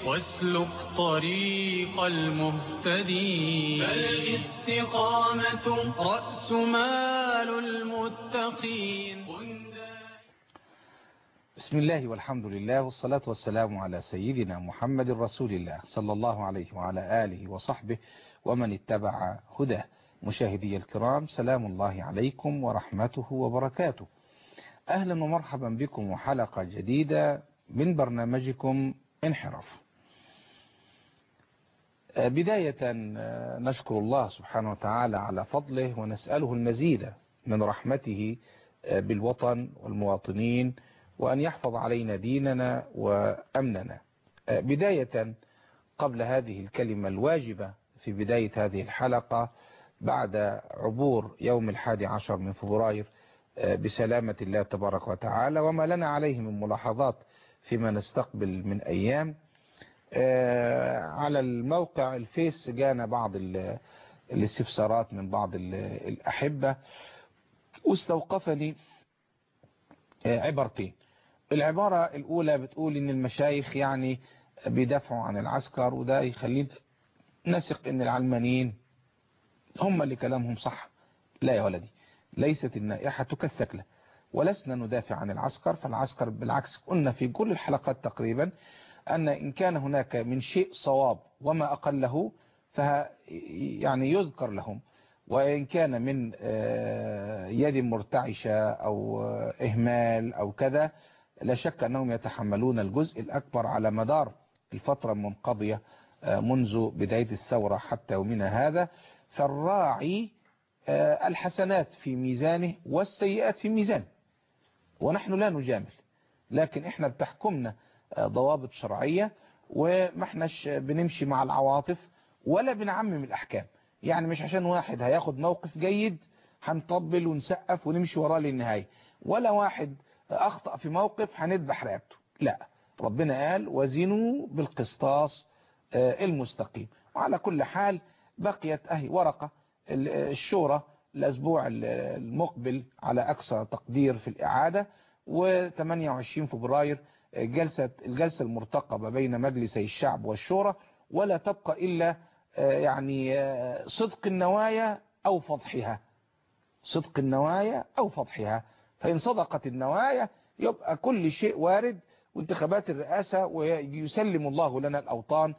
واسلك طريق المهتدين فالاستقامة رأس مال المتقين بسم الله والحمد لله والصلاة والسلام على سيدنا محمد رسول الله صلى الله عليه وعلى آله وصحبه ومن اتبع هداه مشاهدي الكرام سلام الله عليكم ورحمته وبركاته أهلا ومرحبا بكم وحلقة جديدة من برنامجكم انحراف بداية نشكر الله سبحانه وتعالى على فضله ونسأله المزيد من رحمته بالوطن والمواطنين وأن يحفظ علينا ديننا وأمننا بداية قبل هذه الكلمة الواجبة في بداية هذه الحلقة بعد عبور يوم الحادي عشر من فبراير بسلامة الله تبارك وتعالى وما لنا عليه من ملاحظات فيما نستقبل من أيام على الموقع الفيس جانا بعض الاستفسارات من بعض الأحبة واستوقفني عبارتين العبارة الأولى بتقول إن المشايخ يعني بيدافعوا عن العسكر وده يخلينا نثق إن العلمانيين هم اللي كلامهم صح لا يا ولدي ليست النائحة كالثكلة ولسنا ندافع عن العسكر فالعسكر بالعكس قلنا في كل الحلقات تقريبا أن إن كان هناك من شيء صواب وما أقله فها يعني يذكر لهم وإن كان من يد مرتعشة أو إهمال أو كذا لا شك أنهم يتحملون الجزء الأكبر على مدار الفترة المنقضية منذ بداية الثورة حتى يومنا هذا فالراعي الحسنات في ميزانه والسيئات في ميزانه ونحن لا نجامل لكن احنا بتحكمنا ضوابط شرعية وما احناش بنمشي مع العواطف ولا بنعمم الأحكام يعني مش عشان واحد هياخد موقف جيد هنطبل ونسقف ونمشي وراه للنهاية ولا واحد أخطأ في موقف هندبح رقبته لا ربنا قال وزنوا بالقسطاس المستقيم وعلى كل حال بقيت أهي ورقة الشورى الأسبوع المقبل على أقصى تقدير في الإعادة و28 فبراير جلسة الجلسة المرتقبة بين مجلسي الشعب والشورى ولا تبقى إلا يعني صدق النوايا أو فضحها صدق النوايا أو فضحها فإن صدقت النوايا يبقى كل شيء وارد وانتخابات الرئاسة ويسلم الله لنا الأوطان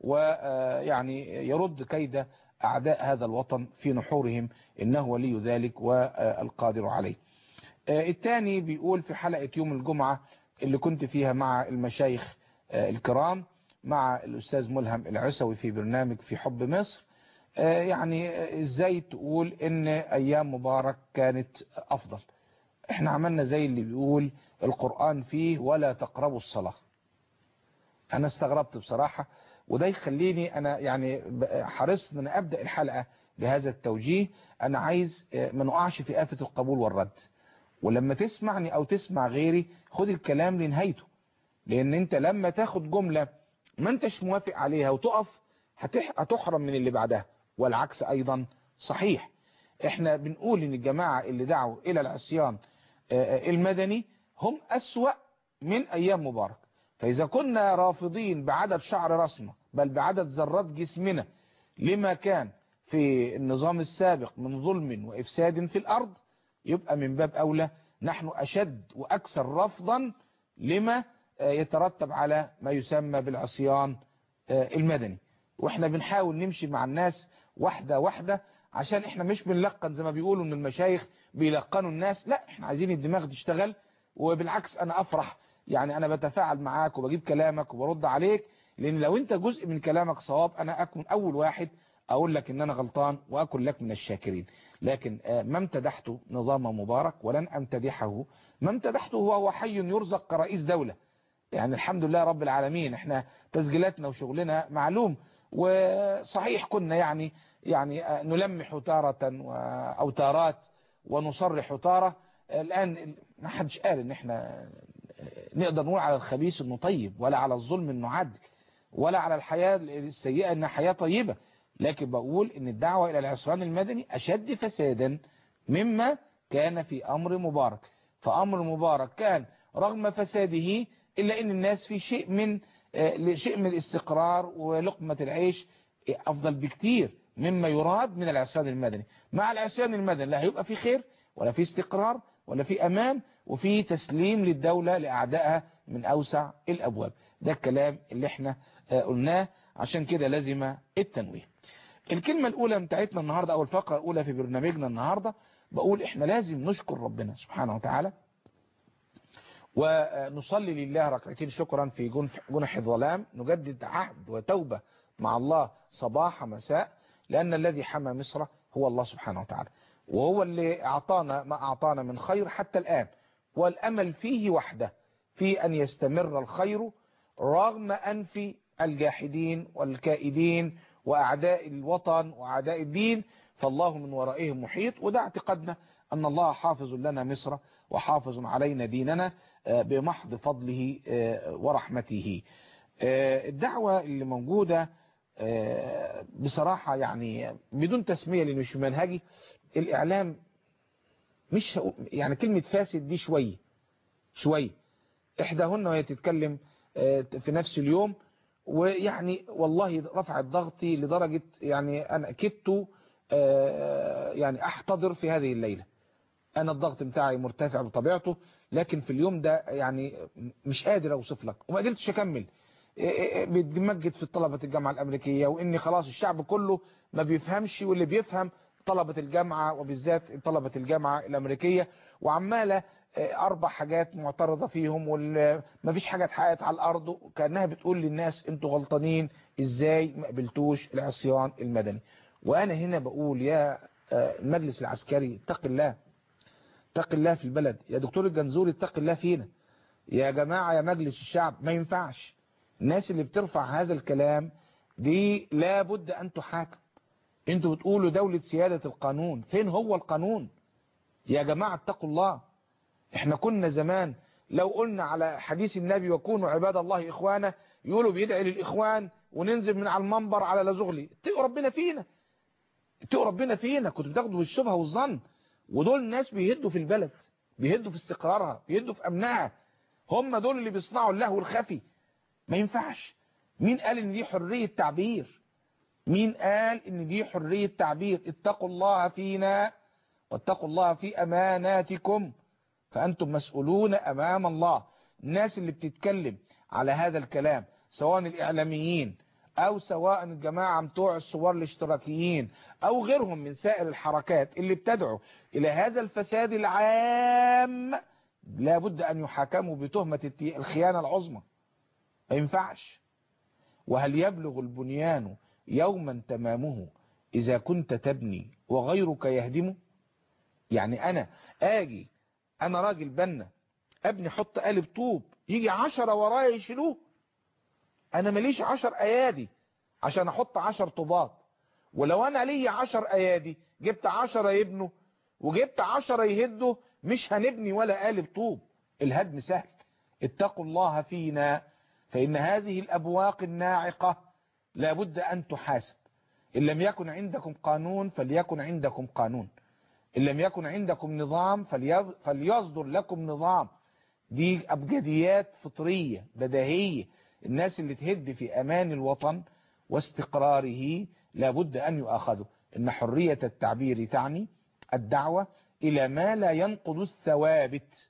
ويعني يرد كيد أعداء هذا الوطن في نحورهم إنه ولي ذلك والقادر عليه الثاني بيقول في حلقة يوم الجمعة اللي كنت فيها مع المشايخ الكرام مع الأستاذ ملهم العسوي في برنامج في حب مصر يعني ازاي تقول ان ايام مبارك كانت افضل احنا عملنا زي اللي بيقول القرآن فيه ولا تقربوا الصلاة انا استغربت بصراحة وده يخليني انا يعني حرصت ان ابدأ الحلقة بهذا التوجيه انا عايز ما نقعش في آفة القبول والرد ولما تسمعني او تسمع غيري خد الكلام لنهايته لان انت لما تاخد جملة ما انتش موافق عليها وتقف هتحرم من اللي بعدها والعكس ايضا صحيح احنا بنقول ان الجماعة اللي دعوا الى العصيان المدني هم اسوأ من ايام مبارك فاذا كنا رافضين بعدد شعر راسنا بل بعدد ذرات جسمنا لما كان في النظام السابق من ظلم وافساد في الارض يبقى من باب اولى نحن اشد واكثر رفضا لما يترتب على ما يسمى بالعصيان المدني واحنا بنحاول نمشي مع الناس واحدة واحدة عشان احنا مش بنلقن زي ما بيقولوا ان المشايخ بيلقنوا الناس لا احنا عايزين الدماغ تشتغل وبالعكس انا افرح يعني انا بتفاعل معاك وبجيب كلامك وبرد عليك لان لو انت جزء من كلامك صواب انا اكون اول واحد اقول لك ان انا غلطان واكن لك من الشاكرين لكن ما امتدحت نظام مبارك ولن امتدحه ما امتدحته هو حي يرزق كرئيس دولة يعني الحمد لله رب العالمين احنا تسجيلاتنا وشغلنا معلوم وصحيح كنا يعني يعني نلمح تارة او تارات ونصرح تارة الان ما حدش قال ان احنا نقدر نقول على الخبيث انه طيب ولا على الظلم انه عدل ولا على الحياة السيئة انها حياة طيبة لكن بقول ان الدعوة الى العصران المدني اشد فسادا مما كان في امر مبارك فامر مبارك كان رغم فساده الا ان الناس في شيء من لشيء من الاستقرار ولقمة العيش افضل بكتير مما يراد من العصيان المدني مع العصيان المدني لا هيبقى في خير ولا في استقرار ولا في امان وفي تسليم للدولة لاعدائها من اوسع الابواب ده الكلام اللي احنا قلناه عشان كده لازم التنويه الكلمة الاولى بتاعتنا النهاردة او الفقرة الاولى في برنامجنا النهاردة بقول احنا لازم نشكر ربنا سبحانه وتعالى ونصلي لله ركعتين شكرا في جنح الظلام نجدد عهد وتوبة مع الله صباح مساء لأن الذي حمى مصر هو الله سبحانه وتعالى وهو اللي أعطانا ما أعطانا من خير حتى الآن والأمل فيه وحده في أن يستمر الخير رغم أنف الجاحدين والكائدين وأعداء الوطن وأعداء الدين فالله من ورائهم محيط وده اعتقادنا أن الله حافظ لنا مصر وحافظ علينا ديننا بمحض فضله ورحمته الدعوة اللي موجودة بصراحة يعني بدون تسمية لأنه مش منهجي الإعلام مش يعني كلمة فاسد دي شوية شوية إحداهن وهي تتكلم في نفس اليوم ويعني والله رفعت ضغطي لدرجة يعني أنا كدت يعني أحتضر في هذه الليلة أنا الضغط بتاعي مرتفع بطبيعته لكن في اليوم ده يعني مش قادر أوصف لك وما قدرتش أكمل بتمجد في طلبة الجامعة الأمريكية وإن خلاص الشعب كله ما بيفهمش واللي بيفهم طلبة الجامعة وبالذات طلبة الجامعة الأمريكية وعمالة أربع حاجات معترضة فيهم وما فيش حاجة اتحققت على الأرض كأنها بتقول للناس انتوا غلطانين إزاي ما قبلتوش العصيان المدني وأنا هنا بقول يا المجلس العسكري اتق الله اتق الله في البلد يا دكتور الجنزوري اتق الله فينا يا جماعة يا مجلس الشعب ما ينفعش الناس اللي بترفع هذا الكلام دي لابد أن تحاكم انتوا بتقولوا دولة سيادة القانون فين هو القانون يا جماعة اتقوا الله احنا كنا زمان لو قلنا على حديث النبي وكونوا عباد الله إخوانا يقولوا بيدعي للإخوان وننزل من على المنبر على لزغلي اتقوا ربنا فينا اتقوا ربنا فينا كنتوا بتاخدوا بالشبهة والظن ودول الناس بيهدوا في البلد بيهدوا في استقرارها بيهدوا في أمنها هم دول اللي بيصنعوا اللهو الخفي ما ينفعش مين قال ان دي حرية تعبير مين قال ان دي حرية تعبير اتقوا الله فينا واتقوا الله في اماناتكم فانتم مسؤولون امام الله الناس اللي بتتكلم على هذا الكلام سواء الاعلاميين او سواء الجماعة بتوع الصور الاشتراكيين او غيرهم من سائر الحركات اللي بتدعو الى هذا الفساد العام لابد ان يحاكموا بتهمة الخيانة العظمى ما ينفعش وهل يبلغ البنيان يوما تمامه إذا كنت تبني وغيرك يهدمه يعني أنا آجي أنا راجل بنا أبني حط قالب طوب يجي عشرة ورايا يشيلوه أنا ماليش عشر أيادي عشان أحط عشر طوبات ولو أنا لي عشر أيادي جبت عشرة يبنوا وجبت عشرة يهدوا مش هنبني ولا قالب طوب الهدم سهل اتقوا الله فينا فإن هذه الأبواق الناعقة لابد أن تحاسب إن لم يكن عندكم قانون فليكن عندكم قانون إن لم يكن عندكم نظام فليصدر لكم نظام دي أبجديات فطرية بديهية الناس اللي تهد في أمان الوطن واستقراره لابد أن يؤخذوا إن حرية التعبير تعني الدعوة إلى ما لا ينقض الثوابت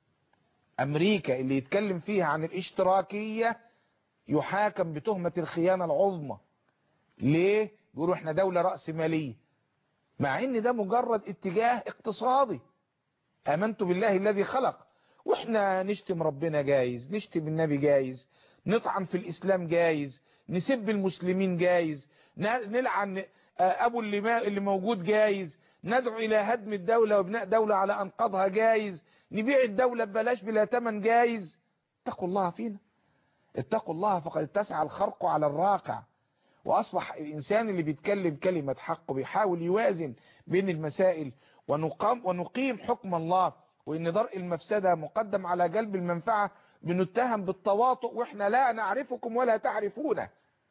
أمريكا اللي يتكلم فيها عن الاشتراكية يحاكم بتهمة الخيانة العظمى ليه؟ يقولوا احنا دولة رأس مالية مع ان ده مجرد اتجاه اقتصادي امنت بالله الذي خلق واحنا نشتم ربنا جايز نشتم النبي جايز نطعن في الاسلام جايز نسب المسلمين جايز نلعن ابو اللي, اللي موجود جايز ندعو الى هدم الدولة وبناء دولة على انقاضها جايز نبيع الدولة ببلاش بلا تمن جايز اتقوا الله فينا اتقوا الله فقد اتسع الخرق على الراقع واصبح الانسان اللي بيتكلم كلمة حق بيحاول يوازن بين المسائل ونقام ونقيم حكم الله وان درء المفسدة مقدم على جلب المنفعة بنتهم بالتواطؤ واحنا لا نعرفكم ولا تعرفونا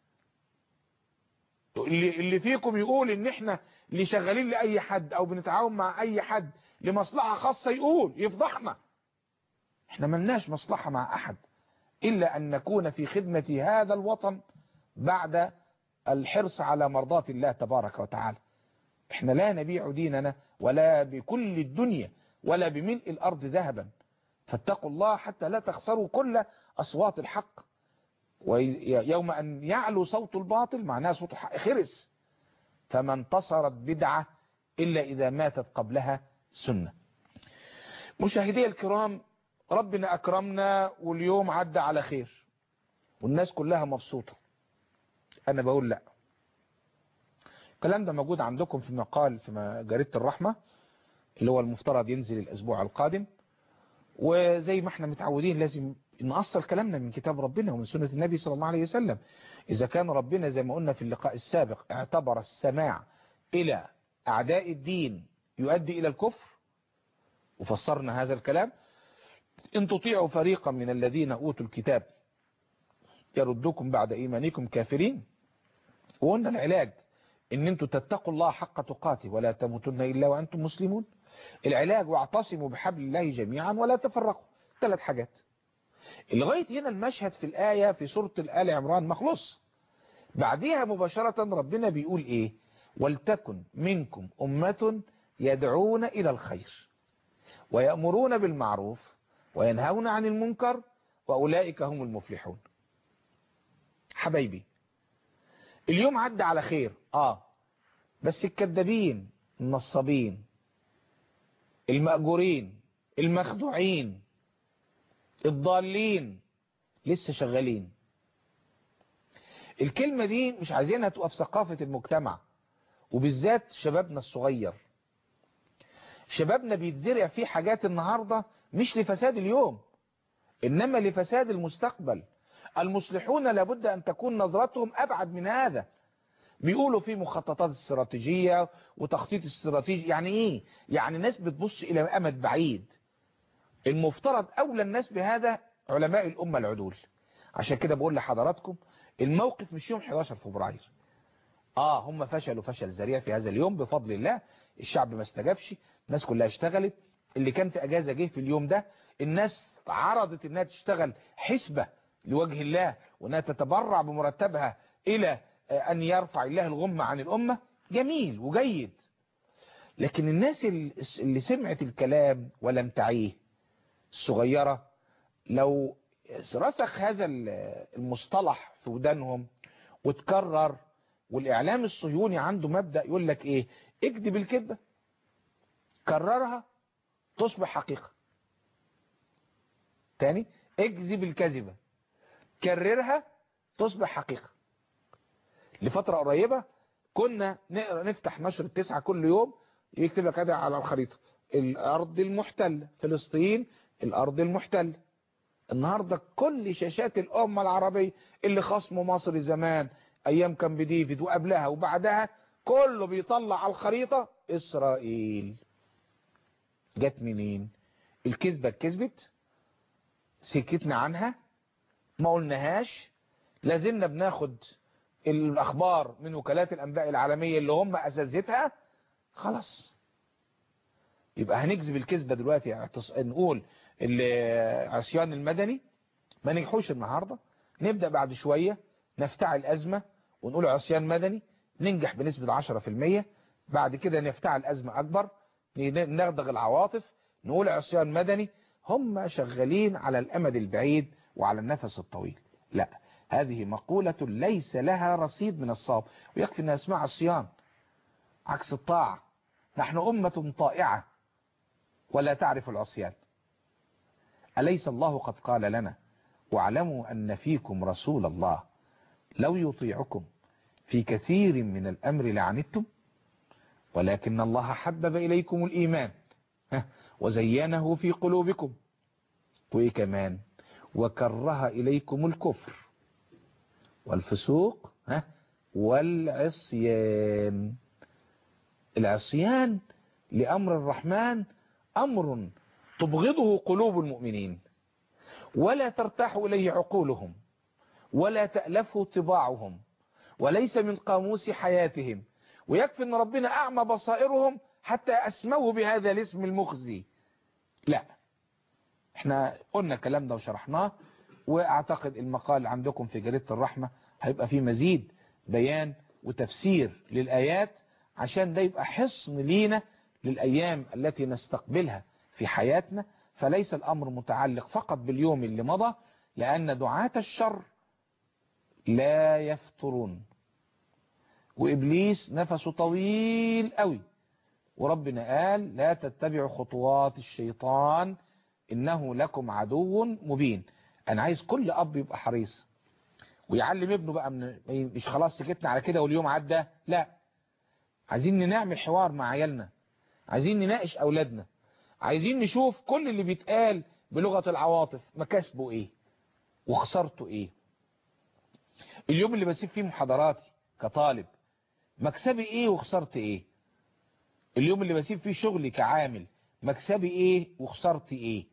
اللي, اللي فيكم يقول ان احنا اللي شغالين لأي حد او بنتعاون مع اي حد لمصلحة خاصة يقول يفضحنا احنا ملناش مصلحة مع احد إلا أن نكون في خدمة هذا الوطن بعد الحرص على مرضاة الله تبارك وتعالى احنا لا نبيع ديننا ولا بكل الدنيا ولا بملء الأرض ذهبا فاتقوا الله حتى لا تخسروا كل أصوات الحق ويوم أن يعلو صوت الباطل معناه صوت الحق خرس فما انتصرت بدعة إلا إذا ماتت قبلها سنة مشاهدي الكرام ربنا أكرمنا واليوم عدى على خير والناس كلها مبسوطة أنا بقول لا الكلام ده موجود عندكم في مقال في جريدة الرحمة اللي هو المفترض ينزل الأسبوع القادم وزي ما احنا متعودين لازم نأصل كلامنا من كتاب ربنا ومن سنة النبي صلى الله عليه وسلم إذا كان ربنا زي ما قلنا في اللقاء السابق اعتبر السماع إلى أعداء الدين يؤدي إلى الكفر وفسرنا هذا الكلام إن تطيعوا فريقا من الذين أوتوا الكتاب يردوكم بعد إيمانكم كافرين وقلنا العلاج إن أنتم تتقوا الله حق تقاته ولا تموتن إلا وأنتم مسلمون العلاج واعتصموا بحبل الله جميعا ولا تفرقوا ثلاث حاجات لغاية هنا المشهد في الآية في سورة الآل عمران مخلص بعديها مباشرة ربنا بيقول إيه ولتكن منكم أمة يدعون إلى الخير ويأمرون بالمعروف وينهون عن المنكر وأولئك هم المفلحون حبايبي اليوم عدى على خير آه بس الكذابين النصابين المأجورين المخدوعين الضالين لسه شغالين الكلمة دي مش عايزينها تبقى في ثقافة المجتمع وبالذات شبابنا الصغير شبابنا بيتزرع فيه حاجات النهاردة مش لفساد اليوم إنما لفساد المستقبل المصلحون لابد أن تكون نظرتهم أبعد من هذا بيقولوا في مخططات استراتيجية وتخطيط استراتيجي يعني إيه؟ يعني ناس بتبص إلى أمد بعيد المفترض أولى الناس بهذا علماء الأمة العدول عشان كده بقول لحضراتكم الموقف مش يوم 11 فبراير آه هم فشلوا فشل ذريع في هذا اليوم بفضل الله الشعب ما استجابش الناس كلها اشتغلت اللي كان في أجازة جه في اليوم ده الناس عرضت انها تشتغل حسبة لوجه الله وانها تتبرع بمرتبها الى ان يرفع الله الغمة عن الامة جميل وجيد لكن الناس اللي سمعت الكلام ولم تعيه الصغيرة لو رسخ هذا المصطلح في ودانهم وتكرر والاعلام الصهيوني عنده مبدأ يقول لك ايه اكذب الكذبة كررها تصبح حقيقة تاني اكذب الكذبة كررها تصبح حقيقة لفترة قريبة كنا نقرأ نفتح نشر التسعة كل يوم يكتب لك كده على الخريطة الأرض المحتلة فلسطين الأرض المحتلة النهاردة كل شاشات الأمة العربية اللي خصموا مصر زمان أيام كان بديفيد وقبلها وبعدها كله بيطلع على الخريطة إسرائيل جت منين الكذبة اتكذبت سكتنا عنها ما قلناهاش لازلنا بناخد الاخبار من وكالات الانباء العالمية اللي هم اساتذتها خلاص يبقى هنكذب الكذبة دلوقتي نقول العصيان المدني ما نجحوش النهاردة نبدأ بعد شوية نفتعل أزمة ونقول عصيان مدني ننجح بنسبة 10% بعد كده نفتعل أزمة أكبر نغدغ العواطف نقول عصيان مدني هم شغالين على الأمد البعيد وعلى النفس الطويل لا هذه مقولة ليس لها رصيد من الصواب ويكفي أنها اسمها عصيان عكس الطاعة نحن أمة طائعة ولا تعرف العصيان أليس الله قد قال لنا واعلموا أن فيكم رسول الله لو يطيعكم في كثير من الأمر لعنتم ولكن الله حبب إليكم الإيمان وزينه في قلوبكم وإيه كمان وكره إليكم الكفر والفسوق والعصيان العصيان لأمر الرحمن أمر تبغضه قلوب المؤمنين ولا ترتاح إليه عقولهم ولا تألفه طباعهم وليس من قاموس حياتهم ويكفي أن ربنا أعمى بصائرهم حتى أسموه بهذا الاسم المخزي لا احنا قلنا الكلام ده وشرحناه واعتقد المقال عندكم في جريدة الرحمة هيبقى فيه مزيد بيان وتفسير للآيات عشان ده يبقى حصن لينا للأيام التي نستقبلها في حياتنا فليس الأمر متعلق فقط باليوم اللي مضى لأن دعاة الشر لا يفترون وإبليس نفسه طويل قوي وربنا قال لا تتبعوا خطوات الشيطان إنه لكم عدو مبين أنا عايز كل أب يبقى حريص ويعلم ابنه بقى من مش خلاص سكتنا على كده واليوم عدى لا عايزين نعمل حوار مع عيالنا عايزين نناقش أولادنا عايزين نشوف كل اللي بيتقال بلغة العواطف مكاسبه ايه وخسارته ايه اليوم اللي بسيب فيه محاضراتي كطالب مكسبي ايه وخسارتي ايه اليوم اللي بسيب فيه شغلي كعامل مكسبي ايه وخسارتي ايه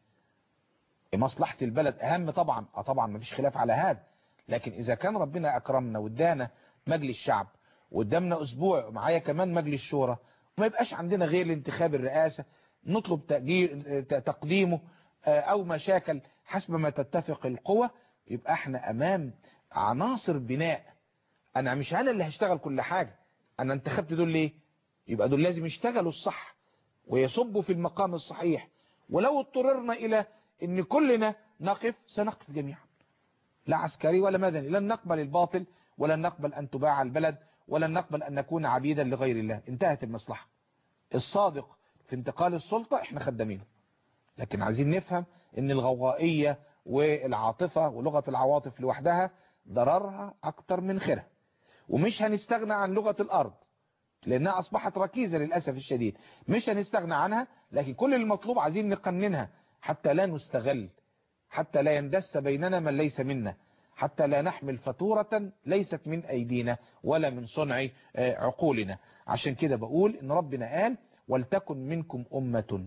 مصلحة البلد اهم طبعا اه طبعا مفيش خلاف على هذا لكن اذا كان ربنا اكرمنا وادانا مجلس شعب وقدامنا اسبوع معايا كمان مجلس شورى وما يبقاش عندنا غير الانتخاب الرئاسة نطلب تأجير تقديمه او مشاكل حسب ما تتفق القوة يبقى احنا امام عناصر بناء انا مش انا اللي هشتغل كل حاجة انا انتخبت دول ليه يبقى دول لازم يشتغلوا الصح ويصبوا في المقام الصحيح ولو اضطررنا الى ان كلنا نقف سنقف جميعا لا عسكري ولا مدني لن نقبل الباطل ولن نقبل ان تباع البلد ولن نقبل ان نكون عبيدا لغير الله انتهت المصلحة الصادق في انتقال السلطة احنا خدامينه لكن عايزين نفهم ان الغوائية والعاطفة ولغة العواطف لوحدها ضررها اكتر من خيرها ومش هنستغنى عن لغة الارض لانها اصبحت ركيزة للأسف الشديد مش هنستغنى عنها لكن كل المطلوب عايزين نقننها حتى لا نستغل حتى لا يندس بيننا من ليس منا حتى لا نحمل فاتورة ليست من أيدينا ولا من صنع عقولنا عشان كده بقول إن ربنا قال ولتكن منكم أمة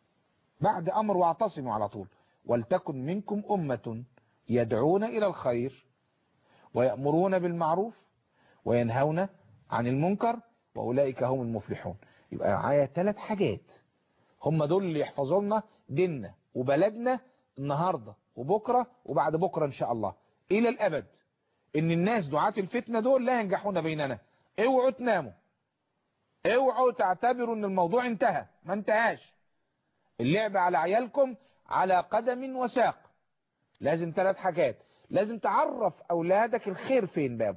بعد أمر واعتصموا على طول ولتكن منكم أمة يدعون إلى الخير ويأمرون بالمعروف وينهون عن المنكر وأولئك هم المفلحون يبقى معايا ثلاث حاجات هم دول اللي يحفظوا لنا ديننا وبلدنا النهاردة وبكرة وبعد بكرة إن شاء الله إلى الأبد إن الناس دعاة الفتنة دول لا ينجحون بيننا اوعوا تناموا اوعوا تعتبروا ان الموضوع انتهى ما انتهاش اللعب على عيالكم على قدم وساق لازم ثلاث حاجات لازم تعرف أولادك الخير فين بابه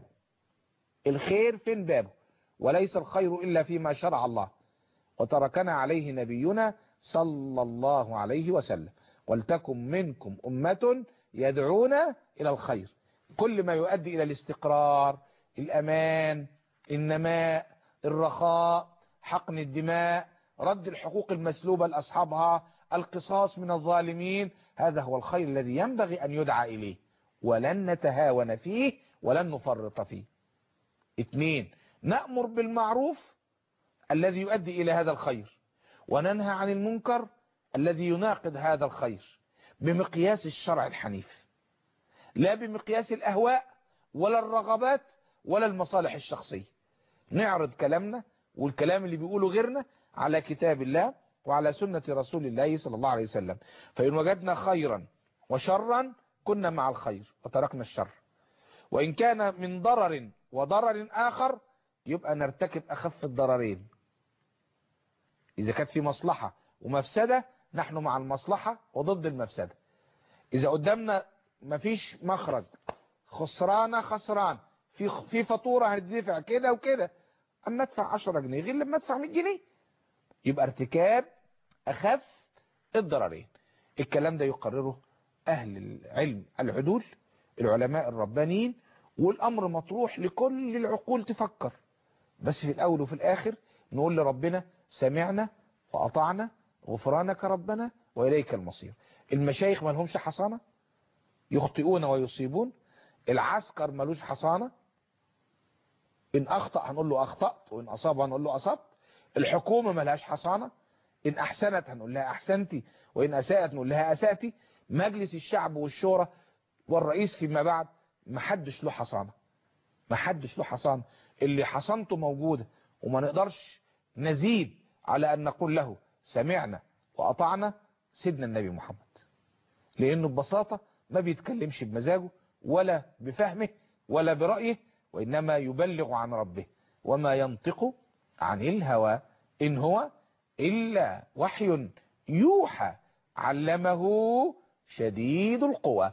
الخير فين بابه وليس الخير إلا فيما شرع الله وتركنا عليه نبينا صلى الله عليه وسلم ولتكن منكم أمة يدعون إلى الخير كل ما يؤدي إلى الاستقرار الأمان النماء الرخاء حقن الدماء رد الحقوق المسلوبة لأصحابها القصاص من الظالمين هذا هو الخير الذي ينبغي أن يدعى إليه ولن نتهاون فيه ولن نفرط فيه اثنين نأمر بالمعروف الذي يؤدي إلى هذا الخير وننهى عن المنكر الذي يناقض هذا الخير بمقياس الشرع الحنيف لا بمقياس الأهواء ولا الرغبات ولا المصالح الشخصية نعرض كلامنا والكلام اللي بيقوله غيرنا على كتاب الله وعلى سنة رسول الله صلى الله عليه وسلم فإن وجدنا خيرا وشرا كنا مع الخير وتركنا الشر وإن كان من ضرر وضرر آخر يبقى نرتكب أخف الضررين إذا كانت في مصلحة ومفسدة نحن مع المصلحة وضد المفسدة إذا قدامنا مفيش مخرج خسرانة خسران في في فاتورة هتدفع كده وكده أما ادفع 10 جنيه غير لما ادفع 100 جنيه يبقى ارتكاب أخف الضررين الكلام ده يقرره أهل العلم العدول العلماء الربانيين والأمر مطروح لكل العقول تفكر بس في الأول وفي الآخر نقول لربنا سمعنا وأطعنا غفرانك ربنا وإليك المصير المشايخ ما لهمش حصانة يخطئون ويصيبون العسكر ملوش حصانة إن أخطأ هنقول له أخطأت وإن أصاب هنقول له أصبت الحكومة ملهاش حصانة إن أحسنت هنقول لها أحسنتي وإن أساءت نقول لها أساتي مجلس الشعب والشورى والرئيس فيما بعد محدش له حصانة محدش له حصانة اللي حصانته موجودة وما نقدرش نزيد على أن نقول له سمعنا وأطعنا سيدنا النبي محمد لأنه ببساطة ما بيتكلمش بمزاجه ولا بفهمه ولا برأيه وإنما يبلغ عن ربه وما ينطق عن الهوى إن هو إلا وحي يوحى علمه شديد القوى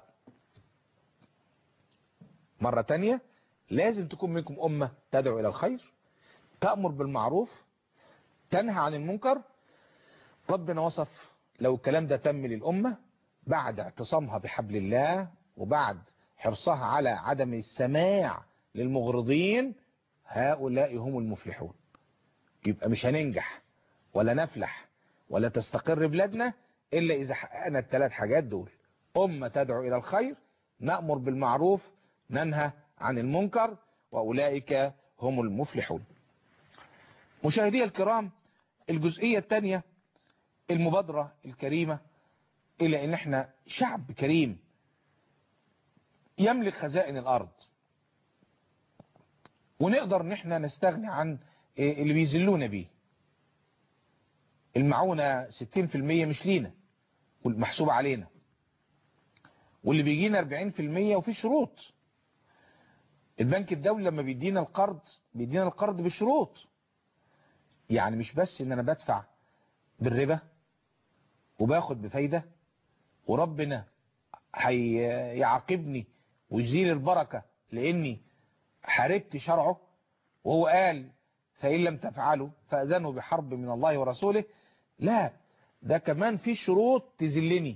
مرة تانية لازم تكون منكم أمة تدعو إلى الخير تأمر بالمعروف تنهى عن المنكر ربنا وصف لو الكلام ده تم للأمة بعد اعتصامها بحبل الله وبعد حرصها على عدم السماع للمغرضين هؤلاء هم المفلحون يبقى مش هننجح ولا نفلح ولا تستقر بلادنا إلا إذا حققنا الثلاث حاجات دول أمة تدعو إلى الخير نأمر بالمعروف ننهى عن المنكر وأولئك هم المفلحون مشاهدي الكرام الجزئية الثانية المبادرة الكريمة إلى أن احنا شعب كريم يملك خزائن الأرض ونقدر ان احنا نستغني عن اللي بيذلونا بيه المعونة 60% مش لينا والمحسوب علينا واللي بيجينا 40% وفي شروط البنك الدولي لما بيدينا القرض بيدينا القرض بشروط يعني مش بس ان انا بدفع بالربا وباخد بفايدة وربنا هيعاقبني ويزيل البركة لاني حاربت شرعه وهو قال فإن لم تفعلوا فأذنوا بحرب من الله ورسوله لا ده كمان في شروط تذلني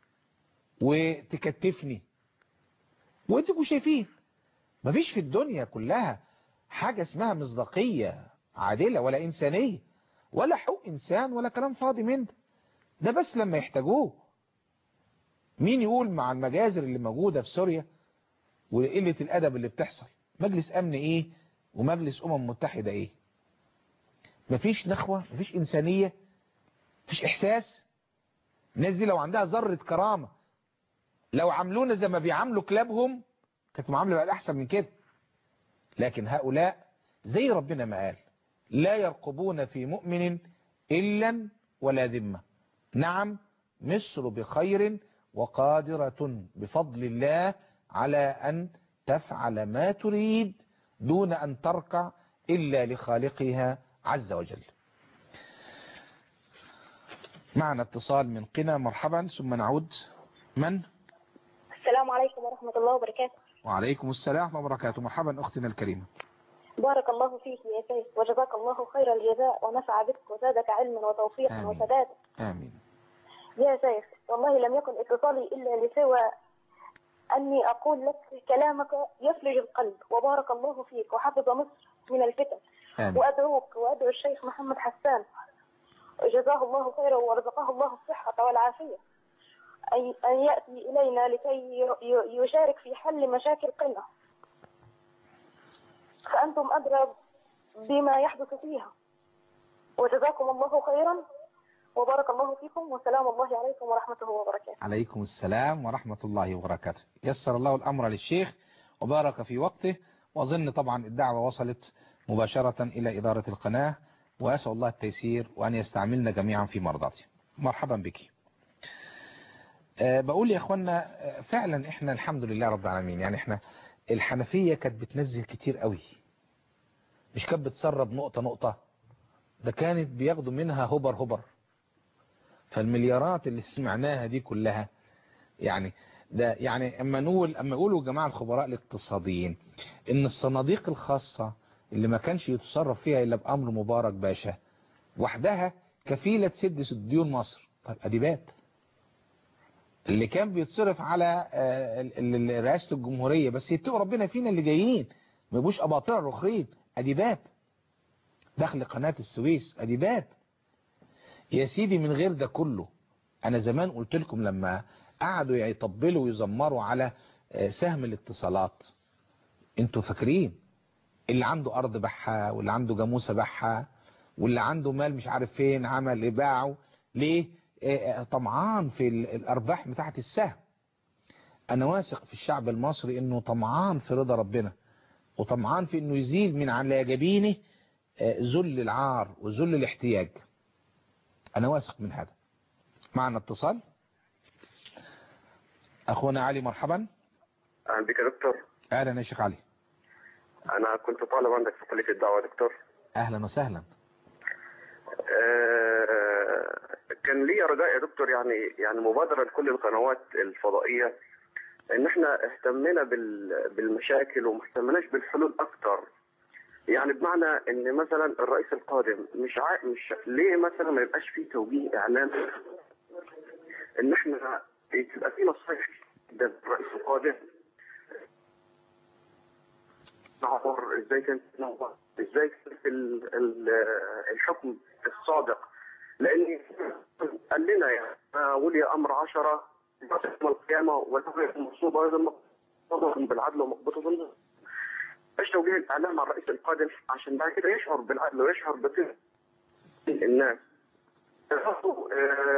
وتكتفني وانتوا شايفين مفيش في الدنيا كلها حاجة اسمها مصداقية عادلة ولا إنسانية ولا حقوق إنسان ولا كلام فاضي من ده ده بس لما يحتاجوه مين يقول مع المجازر اللي موجودة في سوريا وقلة الأدب اللي بتحصل مجلس أمن إيه ومجلس أمم متحدة إيه مفيش نخوة مفيش إنسانية مفيش إحساس الناس دي لو عندها ذرة كرامة لو عملونا زي ما بيعاملوا كلابهم كانت معاملة بقى أحسن من كده لكن هؤلاء زي ربنا ما قال لا يرقبون في مؤمن إلا ولا ذمة نعم مصر بخير وقادرة بفضل الله على أن تفعل ما تريد دون أن تركع إلا لخالقها عز وجل معنا اتصال من قنا مرحبا ثم نعود من السلام عليكم ورحمة الله وبركاته وعليكم السلام ورحمة الله وبركاته مرحبا أختنا الكريمة بارك الله فيك يا سيد وجزاك الله خير الجزاء ونفع بك وزادك علما وتوفيقا آمين. وسدادا آمين يا شيخ والله لم يكن اتصالي إلا لسوى أني أقول لك كلامك يفلج القلب وبارك الله فيك وحفظ مصر من الفتن آمين وأدعوك وأدعو الشيخ محمد حسان جزاه الله خيرا ورزقه الله الصحة والعافية أن أن يأتي إلينا لكي ي- ي- يشارك في حل مشاكل قنا فأنتم أدرى بما يحدث فيها وجزاكم الله خيرا وبارك الله فيكم وسلام الله عليكم ورحمته وبركاته عليكم السلام ورحمة الله وبركاته يسر الله الأمر للشيخ وبارك في وقته وأظن طبعا الدعوة وصلت مباشرة إلى إدارة القناة وأسأل الله التيسير وأن يستعملنا جميعا في مرضاته مرحبا بك أه بقول يا أخوانا آه، فعلا إحنا الحمد لله رب العالمين يعني إحنا الحنفية كانت بتنزل كتير قوي مش كانت بتسرب نقطة نقطة ده كانت بياخدوا منها هبر هبر فالمليارات اللي سمعناها دي كلها يعني ده يعني اما نقول اما يقولوا جماعه الخبراء الاقتصاديين ان الصناديق الخاصه اللي ما كانش يتصرف فيها الا بامر مبارك باشا وحدها كفيله تسد ديون مصر طيب ادي باب اللي كان بيتصرف على آه، ال- ال- رئاسه الجمهوريه بس يتقوا ربنا فينا اللي جايين ما يبقوش اباطره رخيص ادي باب دخل قناه السويس ادي باب يا سيدي من غير ده كله انا زمان قلت لكم لما قعدوا يطبلوا ويزمروا على آه، سهم الاتصالات انتوا فاكرين اللي عنده ارض بحها واللي عنده جاموسه بحها واللي عنده مال مش عارف فين عمل ايه باعه ليه آه، آه، طمعان في ال- الارباح بتاعه السهم انا واثق في الشعب المصري انه طمعان في رضا ربنا وطمعان في انه يزيل من على جبينه آه، ذل العار وذل الاحتياج انا واثق من هذا معنا اتصال اخونا علي مرحبا اهلا بك يا دكتور اهلا يا شيخ علي انا كنت طالب عندك في كليه الدعوه يا دكتور اهلا وسهلا آه، كان لي رجاء يا دكتور يعني يعني مبادره لكل القنوات الفضائيه ان احنا اهتمينا بال- بالمشاكل وما اهتمناش بالحلول اكتر يعني بمعنى ان مثلا الرئيس القادم مش عا... مش ليه مثلا ما يبقاش فيه توجيه اعلامي ان احنا تبقى في نصائح ده الرئيس القادم نعبر ازاي كان نعبر ازاي كان في ال- ال- الحكم الصادق لان قال لنا يعني ما ولي امر عشرة يوم القيامه وتغير المصوبه ايضا مقبوضه بالعدل ومقبوضه بالنصر ايش توجيه الاعلام على الرئيس القادم عشان بعد كده يشعر بالعدل ويشعر بكل الناس آه،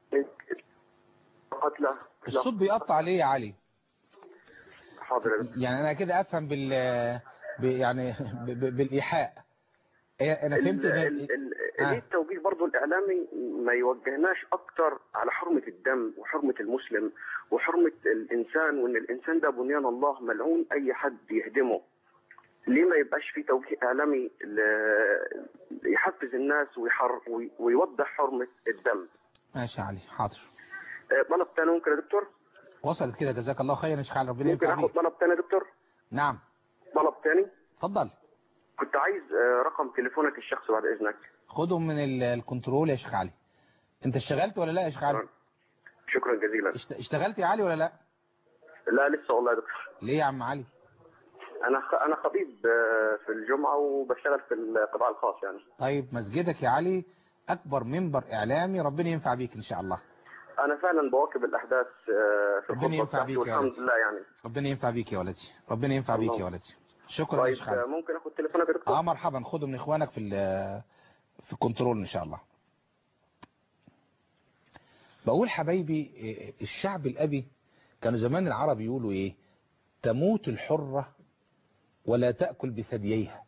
قتله الصوت بيقطع ليه يا علي حاضر يا دكتور. يعني انا كده افهم بال ب- يعني ب- ب- بالايحاء إيه، انا فهمت ال- إن- ال- ال- آه. ليه التوجيه برضو الاعلامي ما يوجهناش اكتر على حرمه الدم وحرمه المسلم وحرمه الانسان وان الانسان ده بنيان الله ملعون اي حد يهدمه ليه ما يبقاش في توجيه اعلامي ل- يحفز الناس ويحر وي- ويوضح حرمه الدم ماشي يا علي حاضر آه، طلب تاني ممكن يا دكتور وصلت كده جزاك الله خيرا يا شيخ علي ربنا ممكن ينفع اخد بيك طلب تاني يا دكتور نعم طلب تاني اتفضل كنت عايز آه، رقم تليفونك الشخصي بعد اذنك خدهم من ال- الكنترول يا شيخ علي انت اشتغلت ولا لا يا شيخ علي شكرا جزيلا اشت- اشتغلت يا علي ولا لا لا لسه والله يا دكتور ليه يا عم علي انا خ... انا خطيب آه، في الجمعه وبشتغل في القطاع الخاص يعني طيب مسجدك يا علي اكبر منبر اعلامي ربنا ينفع بيك ان شاء الله انا فعلا بواكب الاحداث آه، في ربنا الخطبه ينفع بتاعتي بيك يا والحمد ولد. لله يعني ربنا ينفع بيك يا ولدي ربنا ينفع بيك يا ولدي شكرا يا طيب شيخ آه، علي ممكن اخد تليفونك يا دكتور اه مرحبا خده من اخوانك في ال- في الكنترول ان شاء الله بقول حبايبي إيه، الشعب الابي كانوا زمان العرب يقولوا ايه تموت الحرة ولا تأكل بثدييها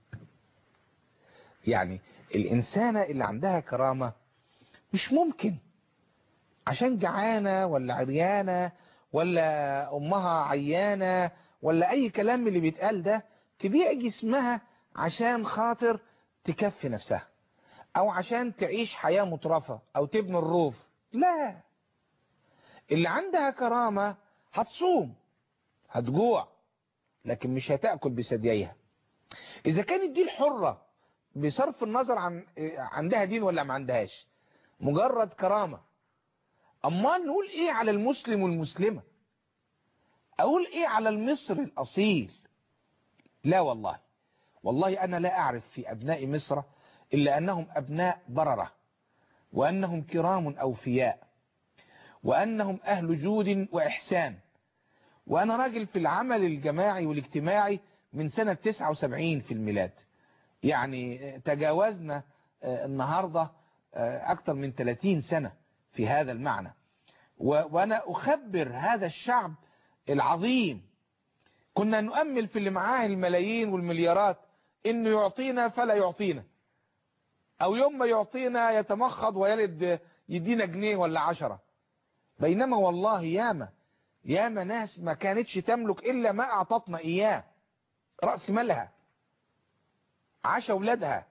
يعني الإنسانة اللي عندها كرامة مش ممكن عشان جعانة ولا عريانة ولا أمها عيانة ولا أي كلام من اللي بيتقال ده تبيع جسمها عشان خاطر تكفي نفسها أو عشان تعيش حياة مترفة أو تبني الروف لا اللي عندها كرامة هتصوم هتجوع لكن مش هتأكل بثدييها إذا كانت دي الحرة بصرف النظر عن عندها دين ولا ما عندهاش مجرد كرامة أما نقول إيه على المسلم والمسلمة أقول إيه على المصري الأصيل لا والله والله أنا لا أعرف في أبناء مصر إلا أنهم أبناء بررة وأنهم كرام أوفياء وأنهم أهل جود وإحسان وأنا راجل في العمل الجماعي والاجتماعي من سنة 79 في الميلاد يعني تجاوزنا النهاردة أكثر من 30 سنة في هذا المعنى وأنا أخبر هذا الشعب العظيم كنا نؤمل في اللي معاه الملايين والمليارات إنه يعطينا فلا يعطينا أو يوم ما يعطينا يتمخض ويلد يدينا جنيه ولا عشرة بينما والله ياما ياما ناس ما كانتش تملك إلا ما أعطتنا إياه رأس مالها عاش أولادها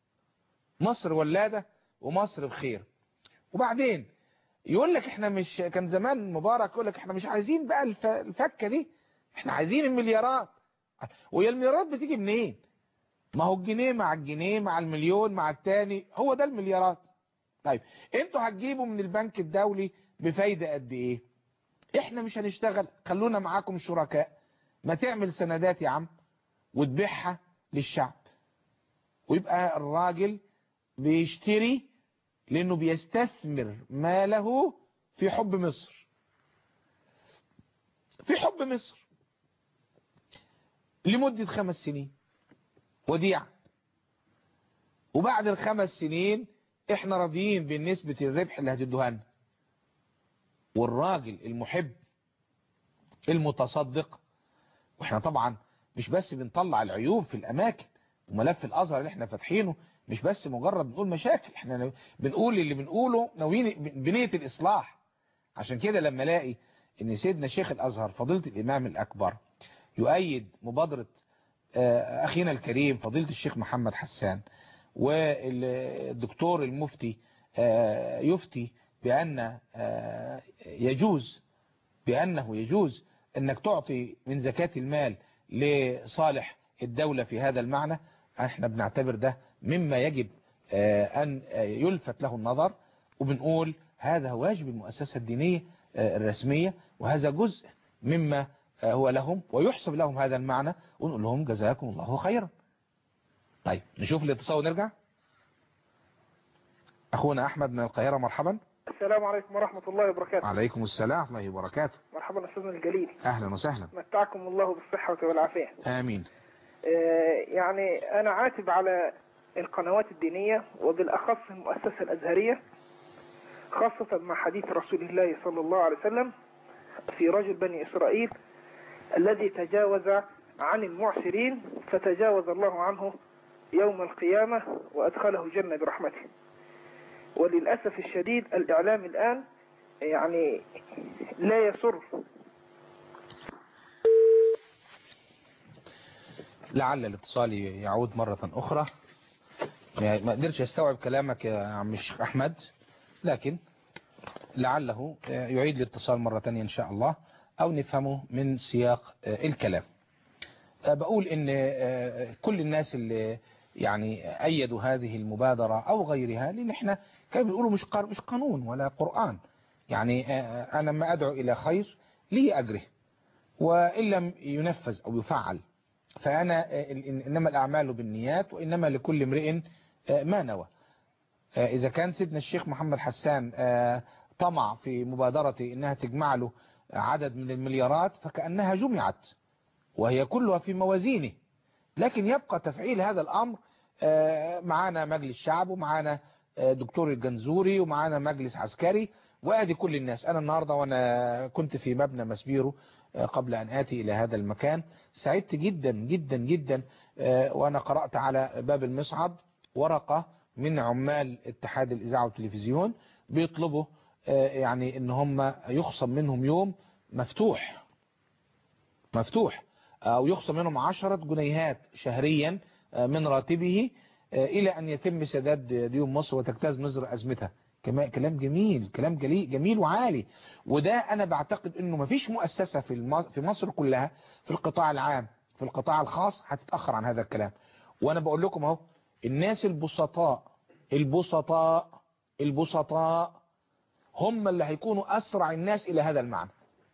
مصر ولادة ومصر بخير وبعدين يقول لك احنا مش كان زمان مبارك يقول لك احنا مش عايزين بقى الف... الفكة دي احنا عايزين المليارات وهي المليارات بتيجي منين ما هو الجنيه مع الجنيه مع المليون مع التاني هو ده المليارات طيب انتوا هتجيبوا من البنك الدولي بفايدة قد ايه احنا مش هنشتغل خلونا معاكم شركاء ما تعمل سندات يا عم وتبيعها للشعب ويبقى الراجل بيشتري لانه بيستثمر ماله في حب مصر في حب مصر لمدة خمس سنين وديعة وبعد الخمس سنين احنا راضيين بالنسبة الربح اللي هتدوها لنا والراجل المحب المتصدق واحنا طبعا مش بس بنطلع العيوب في الاماكن وملف الازهر اللي احنا فاتحينه مش بس مجرد بنقول مشاكل احنا بنقول اللي بنقوله ناويين بنية الاصلاح عشان كده لما الاقي ان سيدنا شيخ الازهر فضيلة الامام الاكبر يؤيد مبادرة آه، اخينا الكريم فضيلة الشيخ محمد حسان والدكتور المفتي آه، يفتي بان آه، يجوز بانه يجوز انك تعطي من زكاة المال لصالح الدولة في هذا المعنى احنا بنعتبر ده مما يجب آه، ان آه، يلفت له النظر وبنقول هذا واجب المؤسسة الدينية آه، الرسمية وهذا جزء مما آه، هو لهم ويحسب لهم هذا المعنى ونقول لهم جزاكم الله خيرا طيب نشوف الاتصال ونرجع اخونا احمد من القاهرة مرحبا السلام عليكم ورحمة الله وبركاته عليكم السلام ورحمة الله وبركاته مرحبا أستاذنا الجليل اهلا وسهلا متعكم الله بالصحة والعافية امين آه، يعني أنا عاتب على القنوات الدينية وبالأخص المؤسسة الأزهرية خاصة مع حديث رسول الله صلى الله عليه وسلم في رجل بني إسرائيل الذي تجاوز عن المعسرين فتجاوز الله عنه يوم القيامة وأدخله الجنة برحمته وللأسف الشديد الإعلام الآن يعني لا يسر لعل الاتصال يعود مرة أخرى يعني ما قدرتش استوعب كلامك يا عم الشيخ أحمد لكن لعله يعيد الاتصال مرة تانية إن شاء الله أو نفهمه من سياق الكلام بقول إن كل الناس اللي يعني أيدوا هذه المبادرة أو غيرها لأن إحنا كانوا بيقولوا مش قر- مش قانون ولا قرآن يعني أنا لما أدعو إلى خير لي أجره وإن لم ينفذ أو يفعل فأنا إنما الأعمال بالنيات وإنما لكل امرئ ما نوى إذا كان سيدنا الشيخ محمد حسان طمع في مبادرة إنها تجمع له عدد من المليارات فكأنها جمعت وهي كلها في موازينه لكن يبقى تفعيل هذا الأمر معانا مجلس شعب ومعانا دكتور الجنزوري ومعانا مجلس عسكري وادي كل الناس انا النهاردة وانا كنت في مبنى مسبيرو قبل ان اتي الى هذا المكان سعدت جدا جدا جدا وانا قرأت على باب المصعد ورقة من عمال اتحاد الاذاعة والتلفزيون بيطلبوا يعني ان هم يخصم منهم يوم مفتوح مفتوح او يخصم منهم عشرة جنيهات شهريا من راتبه الى ان يتم سداد ديون مصر وتجتاز مصر ازمتها كلام جميل كلام جميل وعالي وده انا بعتقد انه مفيش مؤسسة في في مصر كلها في القطاع العام في القطاع الخاص هتتأخر عن هذا الكلام وانا بقول لكم اهو الناس البسطاء البسطاء البسطاء هم اللي هيكونوا اسرع الناس الى هذا المعنى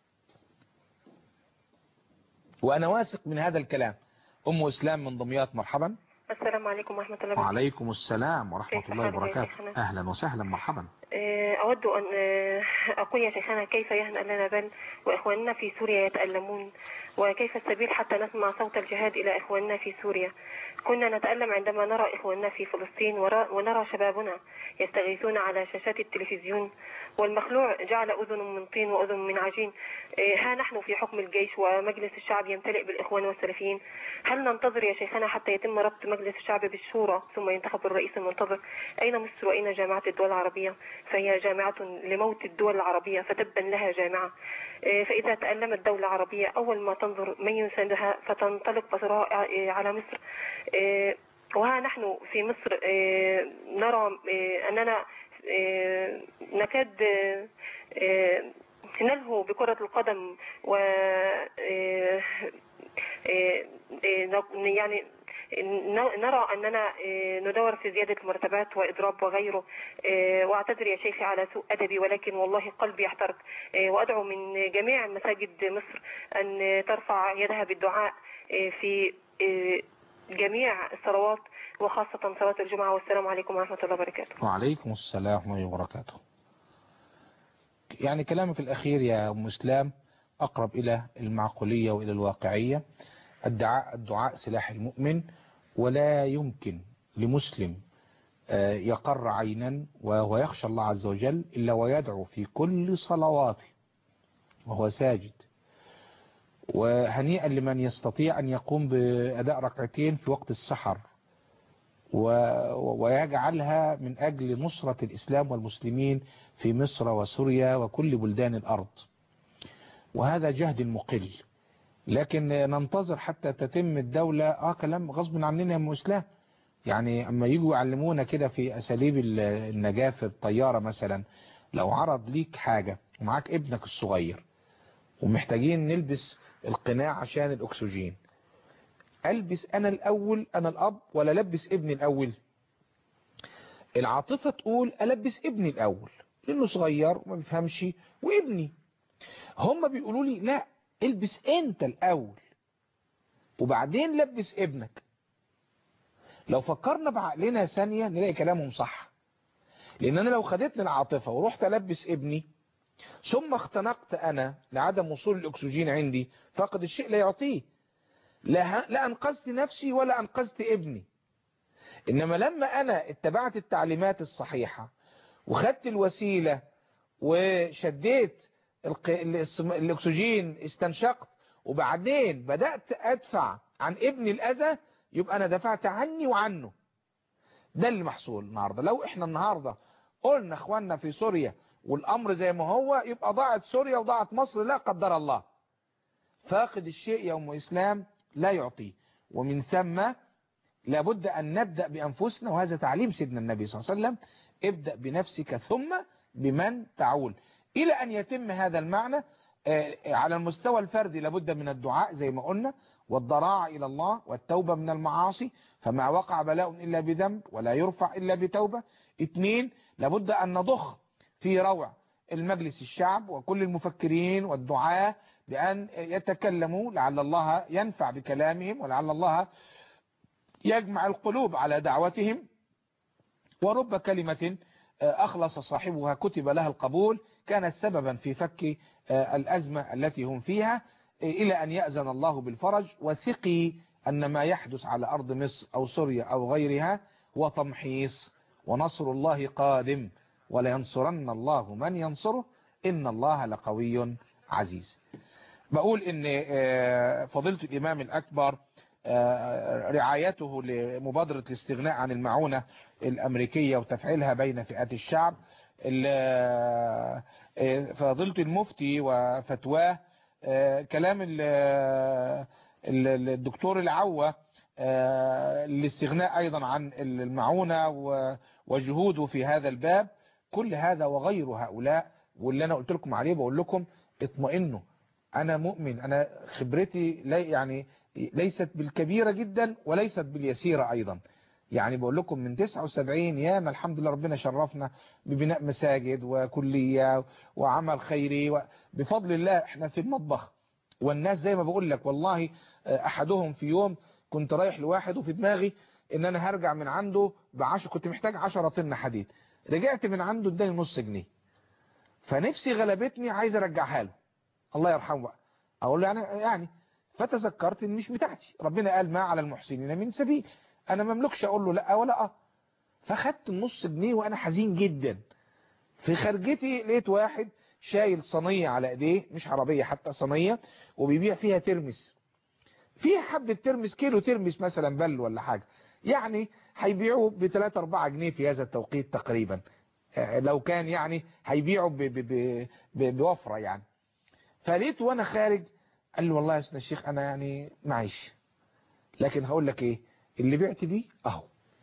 وانا واثق من هذا الكلام ام اسلام من دمياط مرحبا السلام عليكم ورحمة الله وبركاته وعليكم السلام ورحمة كيف الله حالك يا وبركاته شيخنا؟ أهلا وسهلا مرحبا آه، أود أن آه، أقول يا شيخنا كيف يهنأ لنا بل وإخواننا في سوريا يتألمون وكيف السبيل حتى نسمع صوت الجهاد إلى إخواننا في سوريا كنا نتألم عندما نرى إخواننا في فلسطين ورا- ونرى شبابنا يستغيثون على شاشات التلفزيون والمخلوع جعل أذن من طين وأذن من عجين آه، ها نحن في حكم الجيش ومجلس الشعب يمتلئ بالإخوان والسلفيين هل ننتظر يا شيخنا حتى يتم ربط مجلس الشعب بالشورى ثم ينتخب الرئيس المنتظر أين مصر وأين جامعة الدول العربية فهي جامعة لموت الدول العربية فتبا لها جامعة آه، فإذا تألمت دولة عربية أول ما تنظر من يساندها فتنطلق بصراء آه، على مصر آه، وها نحن في مصر آه، نرى آه، أننا آه، نكاد آه، آه، نلهو بكرة القدم و آه، آه، آه، يعني ن- نرى أننا آه، ندور في زيادة المرتبات وإضراب وغيره آه، وأعتذر يا شيخي على سوء أدبي ولكن والله قلبي يحترق آه، وأدعو من جميع مساجد مصر أن ترفع يدها بالدعاء آه، في آه، جميع الصلوات وخاصة صلاة الجمعة والسلام عليكم ورحمة الله وبركاته وعليكم السلام ورحمة الله وبركاته يعني كلامك الأخير يا أم إسلام أقرب إلى المعقولية وإلى الواقعية الدعاء, الدعاء سلاح المؤمن ولا يمكن لمسلم آه، يقر عينا وهو يخشى الله عز وجل إلا ويدعو في كل صلواته وهو ساجد وهنيئا لمن يستطيع أن يقوم بأداء ركعتين في وقت السحر و- ويجعلها من أجل نصرة الإسلام والمسلمين في مصر وسوريا وكل بلدان الأرض وهذا جهد مقل لكن ننتظر حتى تتم الدولة اه كلام غصب عننا يا ام اسلام يعني اما يجوا يعلمونا كده في اساليب ال- النجاة في الطيارة مثلا لو عرض ليك حاجة ومعاك ابنك الصغير ومحتاجين نلبس القناع عشان الاكسجين البس انا الاول انا الاب ولا لبس ابني الاول العاطفة تقول البس ابني الاول لانه صغير وما بيفهمش وابني هم بيقولوا لي لا البس انت الاول وبعدين لبس ابنك لو فكرنا بعقلنا ثانية نلاقي كلامهم صح لان انا لو خدت لي العاطفة ورحت البس ابني ثم اختنقت انا لعدم وصول الاكسجين عندي فقد الشيء لا يعطيه لا, لا انقذت نفسي ولا انقذت ابني انما لما انا اتبعت التعليمات الصحيحة وخدت الوسيلة وشديت الق- الاسم- الاكسجين استنشقت وبعدين بدأت ادفع عن ابني الاذى يبقى انا دفعت عني وعنه ده اللي محصول النهاردة لو احنا النهاردة قلنا اخواننا في سوريا والامر زي ما هو يبقى ضاعت سوريا وضاعت مصر لا قدر الله فاقد الشيء يوم اسلام لا يعطيه ومن ثم لابد ان نبدأ بانفسنا وهذا تعليم سيدنا النبي صلى الله عليه وسلم ابدأ بنفسك ثم بمن تعول الى ان يتم هذا المعنى آه، على المستوى الفردي لابد من الدعاء زي ما قلنا والضراعة إلى الله والتوبة من المعاصي فما وقع بلاء إلا بذنب ولا يرفع إلا بتوبة اثنين لابد أن نضخ في روع المجلس الشعب وكل المفكرين والدعاة بأن يتكلموا لعل الله ينفع بكلامهم ولعل الله يجمع القلوب على دعوتهم ورب كلمة أخلص صاحبها كتب لها القبول كانت سببا في فك الأزمة التي هم فيها إلى أن يأذن الله بالفرج وثقي أن ما يحدث على أرض مصر أو سوريا أو غيرها هو تمحيص ونصر الله قادم ولينصرن الله من ينصره إن الله لقوي عزيز بقول إن فضيلة الإمام الأكبر رعايته لمبادرة الاستغناء عن المعونة الأمريكية وتفعيلها بين فئات الشعب فضيلة المفتي وفتواه كلام الدكتور العوة الاستغناء أيضا عن المعونة وجهوده في هذا الباب كل هذا وغير هؤلاء واللي أنا قلت لكم عليه بقول لكم اطمئنوا أنا مؤمن أنا خبرتي لي يعني ليست بالكبيرة جدا وليست باليسيرة أيضا يعني بقول لكم من 79 ياما الحمد لله ربنا شرفنا ببناء مساجد وكلية وعمل خيري بفضل الله احنا في المطبخ والناس زي ما بقول لك والله احدهم في يوم كنت رايح لواحد وفي دماغي ان انا هرجع من عنده بعشر كنت محتاج 10 طن حديد رجعت من عنده اداني نص جنيه فنفسي غلبتني عايز ارجعها له الله يرحمه بقى اقول له يعني يعني فتذكرت ان مش بتاعتي ربنا قال ما على المحسنين من سبيل انا مملكش اقول له لا ولا اه فخدت النص جنيه وانا حزين جدا في خرجتي لقيت واحد شايل صينية على ايديه مش عربية حتى صينية وبيبيع فيها ترمس فيها حبة ترمس كيلو ترمس مثلا بل ولا حاجة يعني هيبيعوا ب 3 4 جنيه في هذا التوقيت تقريبا لو كان يعني هيبيعوا بوفرة يعني فلقيت وانا خارج قال لي والله يا سيدنا الشيخ انا يعني معيش لكن هقول لك ايه اللي بعت دي اهو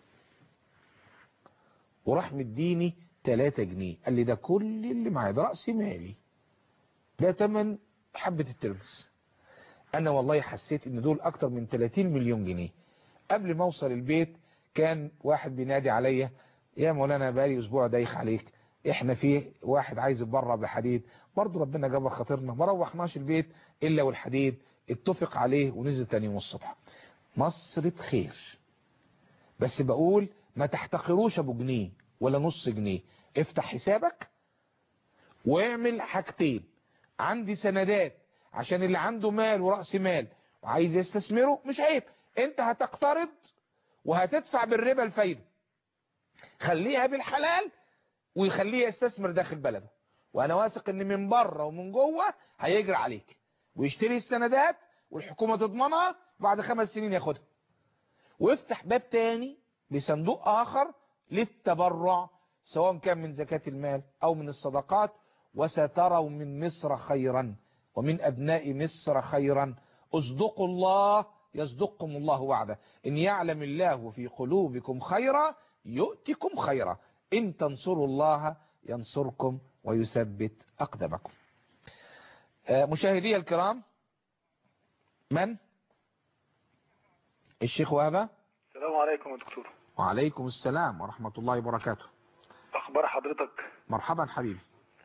وراح مديني 3 جنيه قال لي ده كل اللي معايا ده رأس مالي ده تمن حبة الترمس انا والله حسيت ان دول اكتر من 30 مليون جنيه قبل ما اوصل البيت كان واحد بينادي عليا يا مولانا بقالي اسبوع دايخ عليك احنا فيه واحد عايز يتبرع بحديد برضه ربنا جاب خاطرنا ما روحناش البيت الا والحديد اتفق عليه ونزل تاني يوم الصبح مصر بخير بس بقول ما تحتقروش ابو جنيه ولا نص جنيه افتح حسابك واعمل حاجتين عندي سندات عشان اللي عنده مال ورأس مال وعايز يستثمره مش عيب انت هتقترض وهتدفع بالربا الفايدة خليها بالحلال ويخليه يستثمر داخل بلده وانا واثق ان من بره ومن جوه هيجري عليك ويشتري السندات والحكومة تضمنها بعد خمس سنين ياخدها وافتح باب تاني لصندوق اخر للتبرع سواء كان من زكاة المال او من الصدقات وستروا من مصر خيرا ومن أبناء مصر خيرا اصدقوا الله يصدقكم الله وعده إن يعلم الله في قلوبكم خيرا يؤتكم خيرا إن تنصروا الله ينصركم ويثبت أقدمكم مشاهدي الكرام من الشيخ وهبة السلام عليكم يا دكتور وعليكم السلام ورحمة الله وبركاته اخبار حضرتك مرحبا حبيبي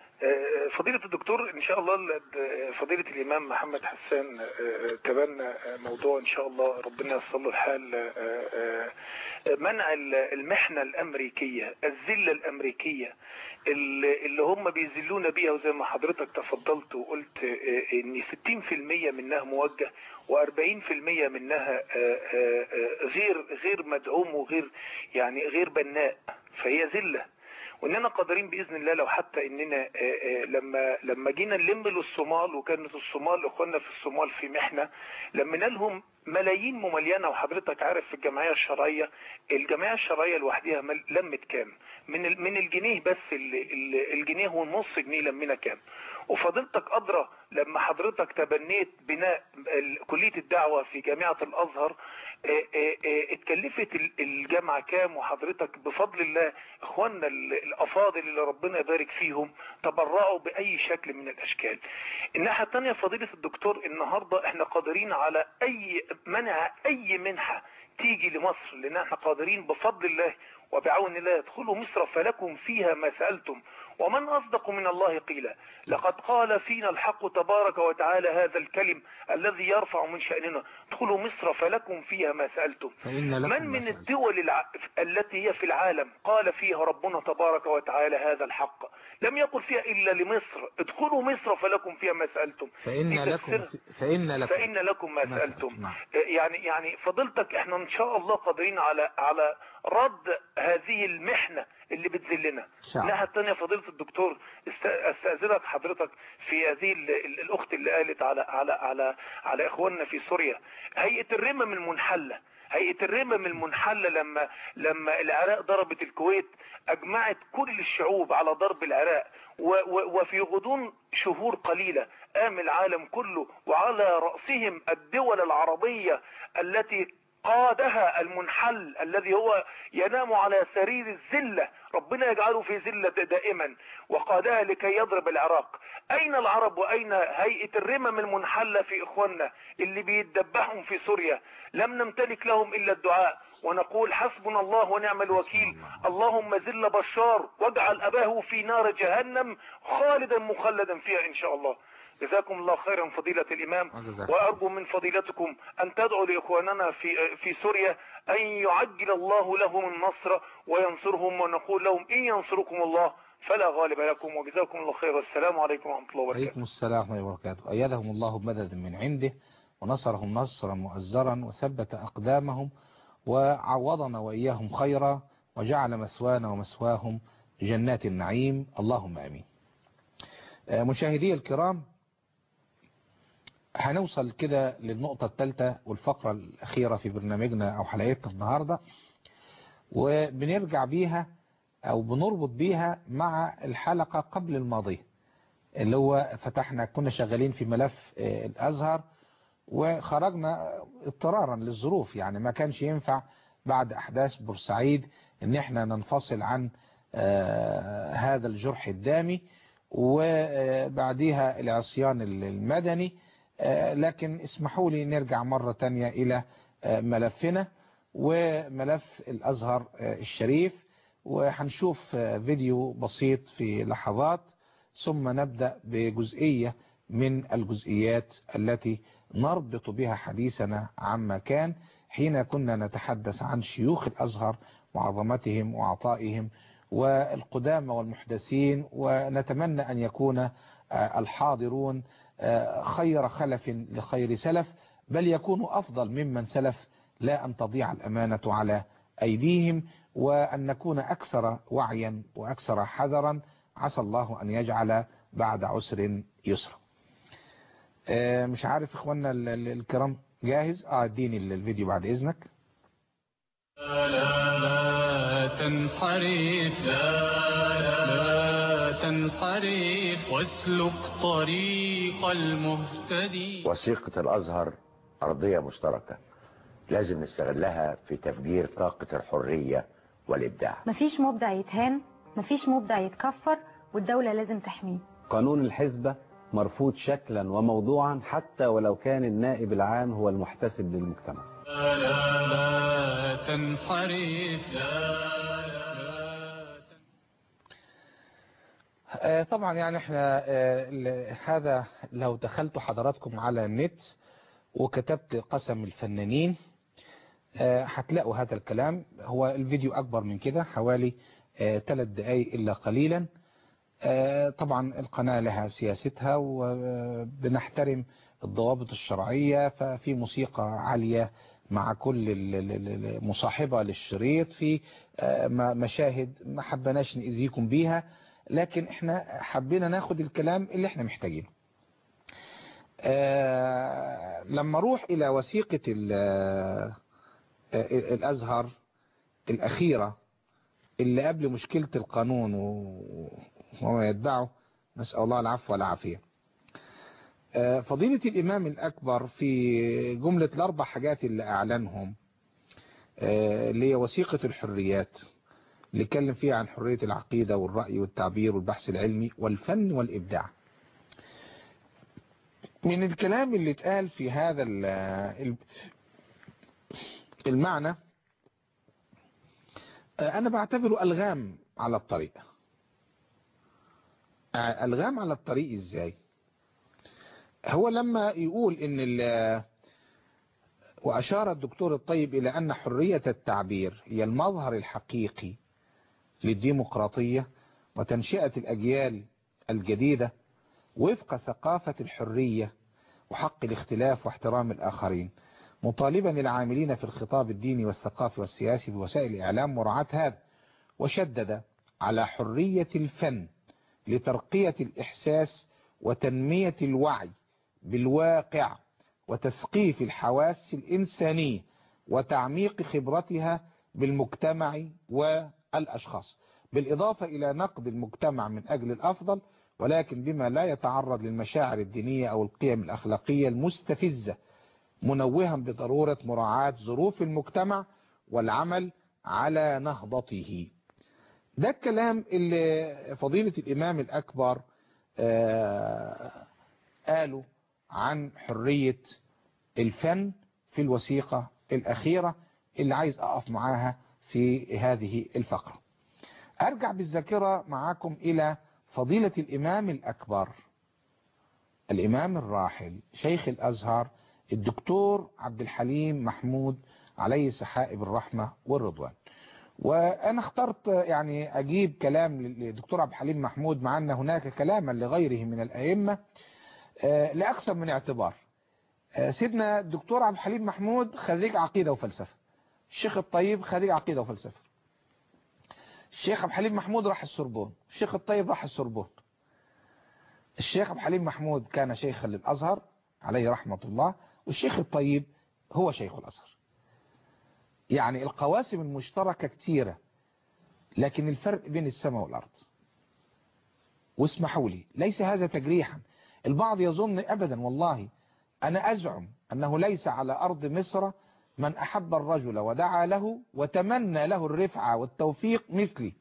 آه، فضيلة الدكتور ان شاء الله ال- فضيلة الامام محمد حسان آه، تبنى آه، موضوع ان شاء الله ربنا ييسر له الحال آه، آه، منع ال- المحنة الامريكية الذلة الامريكية اللي اللي هم بيذلونا بيها وزي ما حضرتك تفضلت وقلت آه، ان 60% منها موجه و40% منها آه، آه، آه، غير غير مدعوم وغير يعني غير بناء فهي ذله واننا قادرين باذن الله لو حتى اننا آه، آه، لما لما جينا نلم للصومال وكانت الصومال اخواننا في الصومال في محنه لمينا لهم ملايين مملينه وحضرتك عارف في الجمعيه الشرعيه الجمعيه الشرعيه لوحدها مل- لمت كام من ال- من الجنيه بس ال- ال- الجنيه والنص جنيه لمينا كام وفضيلتك ادرى لما حضرتك تبنيت بناء ال- كليه الدعوه في جامعه الازهر آه، آه، آه، اتكلفت ال- الجامعه كام وحضرتك بفضل الله اخواننا ال- الافاضل اللي ربنا يبارك فيهم تبرعوا باي شكل من الاشكال الناحيه الثانيه فضيله الدكتور النهارده احنا قادرين على اي منع اي منحه تيجي لمصر لان احنا قادرين بفضل الله وبعون الله ادخلوا مصر فلكم فيها ما سألتم ومن أصدق من الله قيلا لقد قال فينا الحق تبارك وتعالى هذا الكلم الذي يرفع من شأننا ادخلوا مصر فلكم فيها ما سألتم فإن لكم من ما من سألتم. الدول الع... التي هي في العالم قال فيها ربنا تبارك وتعالى هذا الحق لم يقل فيها إلا لمصر ادخلوا مصر فلكم فيها ما سألتم فإن دي لكم تفسير- فإن لكم فإن لكم ما ما سألتم سألتم، نعم. يعني يعني فضيلتك احنا ان شاء الله قادرين على على رد هذه المحنة اللي بتذلنا شاء الله. الناحية الثانية فضيلة الدكتور است- استأذنك حضرتك في هذه ال- ال- الأخت اللي قالت على على على على إخواننا في سوريا هيئة الرمم المنحلة هيئة الرمم المنحلة لما لما العراق ضربت الكويت أجمعت كل الشعوب على ضرب العراق و و وفي غضون شهور قليلة قام العالم كله وعلى رأسهم الدول العربية التي قادها المنحل الذي هو ينام على سرير الذلة ربنا يجعله في ذلة دائما وقادها لكي يضرب العراق أين العرب وأين هيئة الرمم المنحلة في إخواننا اللي بيتدبحهم في سوريا لم نمتلك لهم إلا الدعاء ونقول حسبنا الله ونعم الوكيل اللهم ذل بشار واجعل أباه في نار جهنم خالدا مخلدا فيها إن شاء الله جزاكم الله خيرا فضيلة الإمام وجزاكم. وأرجو من فضيلتكم أن تدعوا لإخواننا في في سوريا أن يعجل الله لهم النصر وينصرهم ونقول لهم إن ينصركم الله فلا غالب لكم وجزاكم الله خير والسلام عليكم ورحمة الله وبركاته عليكم السلام ورحمة الله وبركاته أيدهم الله بمدد من عنده ونصرهم نصرا مؤزرا وثبت أقدامهم وعوضنا وإياهم خيرا وجعل مسوانا ومسواهم جنات النعيم اللهم آمين آه، مشاهدي الكرام هنوصل كده للنقطة الثالثة والفقرة الأخيرة في برنامجنا أو حلقتنا النهاردة وبنرجع بيها أو بنربط بيها مع الحلقة قبل الماضية اللي هو فتحنا كنا شغالين في ملف آه، الأزهر وخرجنا اضطرارا للظروف يعني ما كانش ينفع بعد أحداث بورسعيد ان احنا ننفصل عن آه، هذا الجرح الدامي وبعديها العصيان المدني آه، لكن اسمحوا لي نرجع مرة تانية إلى آه، ملفنا وملف الأزهر آه، الشريف وهنشوف آه، فيديو بسيط في لحظات ثم نبدأ بجزئية من الجزئيات التي نربط بها حديثنا عما كان حين كنا نتحدث عن شيوخ الأزهر وعظمتهم وعطائهم والقدامى والمحدثين ونتمنى أن يكون آه، الحاضرون آه، خير خلف لخير سلف بل يكونوا أفضل ممن سلف لا أن تضيع الأمانة على أيديهم وأن نكون أكثر وعيا وأكثر حذرا عسى الله أن يجعل بعد عسر يسرا آه، مش عارف إخواننا ال- ال- الكرام جاهز اه اديني الفيديو بعد إذنك لا لا تنحرف لا لا تنحرف واسلك طريق المهتدي وثيقة الأزهر أرضية مشتركة لازم نستغلها في تفجير طاقة الحرية والإبداع مفيش مبدع يتهان مفيش مبدع يتكفر والدولة لازم تحميه قانون الحزبة مرفوض شكلا وموضوعا حتى ولو كان النائب العام هو المحتسب للمجتمع لا لا لا تنحرف لا آه، طبعا يعني احنا آه، ال- هذا لو دخلتوا حضراتكم على النت وكتبت قسم الفنانين آه، هتلاقوا هذا الكلام هو الفيديو اكبر من كده حوالي ثلاث دقايق الا قليلا آه، طبعا القناة لها سياستها وبنحترم الضوابط الشرعية ففي موسيقى عالية مع كل ال- ال- ال- المصاحبة للشريط في آه، م- مشاهد ما حبناش نأذيكم بيها لكن احنا حبينا ناخد الكلام اللي احنا محتاجينه آه، لما اروح الى وثيقة ال- آه، الازهر الاخيرة اللي قبل مشكلة القانون و- وما يتبعه نسأل الله العفو والعافية آه، فضيلة الإمام الأكبر في جملة الأربع حاجات اللي أعلنهم آه، اللي هي وثيقة الحريات اللي اتكلم فيها عن حرية العقيدة والرأي والتعبير والبحث العلمي والفن والإبداع من الكلام اللي اتقال في هذا ال- ال- المعنى آه، أنا بعتبره ألغام على الطريق آه، ألغام على الطريق إزاي هو لما يقول إن ال- وأشار الدكتور الطيب إلى أن حرية التعبير هي المظهر الحقيقي للديمقراطية وتنشئة الأجيال الجديدة وفق ثقافة الحرية وحق الاختلاف واحترام الآخرين مطالبا العاملين في الخطاب الديني والثقافي والسياسي بوسائل الإعلام مراعاة هذا وشدد على حرية الفن لترقية الإحساس وتنمية الوعي بالواقع وتثقيف الحواس الإنسانية وتعميق خبرتها بالمجتمع والأشخاص بالإضافة إلى نقد المجتمع من أجل الأفضل ولكن بما لا يتعرض للمشاعر الدينية أو القيم الأخلاقية المستفزة منوها بضرورة مراعاة ظروف المجتمع والعمل على نهضته ده الكلام اللي فضيلة الإمام الأكبر آه قالوا عن حرية الفن في الوثيقة الأخيرة اللي عايز أقف معاها في هذه الفقرة أرجع بالذاكرة معاكم إلى فضيلة الإمام الأكبر الإمام الراحل شيخ الأزهر الدكتور عبد الحليم محمود عليه سحائب الرحمة والرضوان وأنا اخترت يعني أجيب كلام للدكتور عبد الحليم محمود مع أن هناك كلاما لغيره من الأئمة لأقسم من اعتبار سيدنا الدكتور عبد الحليم محمود خريج عقيدة وفلسفة الشيخ الطيب خريج عقيدة وفلسفة الشيخ عبد الحليم محمود راح السوربون الشيخ الطيب راح السوربون الشيخ عبد الحليم محمود كان شيخا للأزهر عليه رحمة الله والشيخ الطيب هو شيخ الأزهر يعني القواسم المشتركة كتيرة لكن الفرق بين السماء والأرض واسمحوا لي ليس هذا تجريحا البعض يظن أبدا والله أنا أزعم أنه ليس على أرض مصر من أحب الرجل ودعا له وتمنى له الرفعة والتوفيق مثلي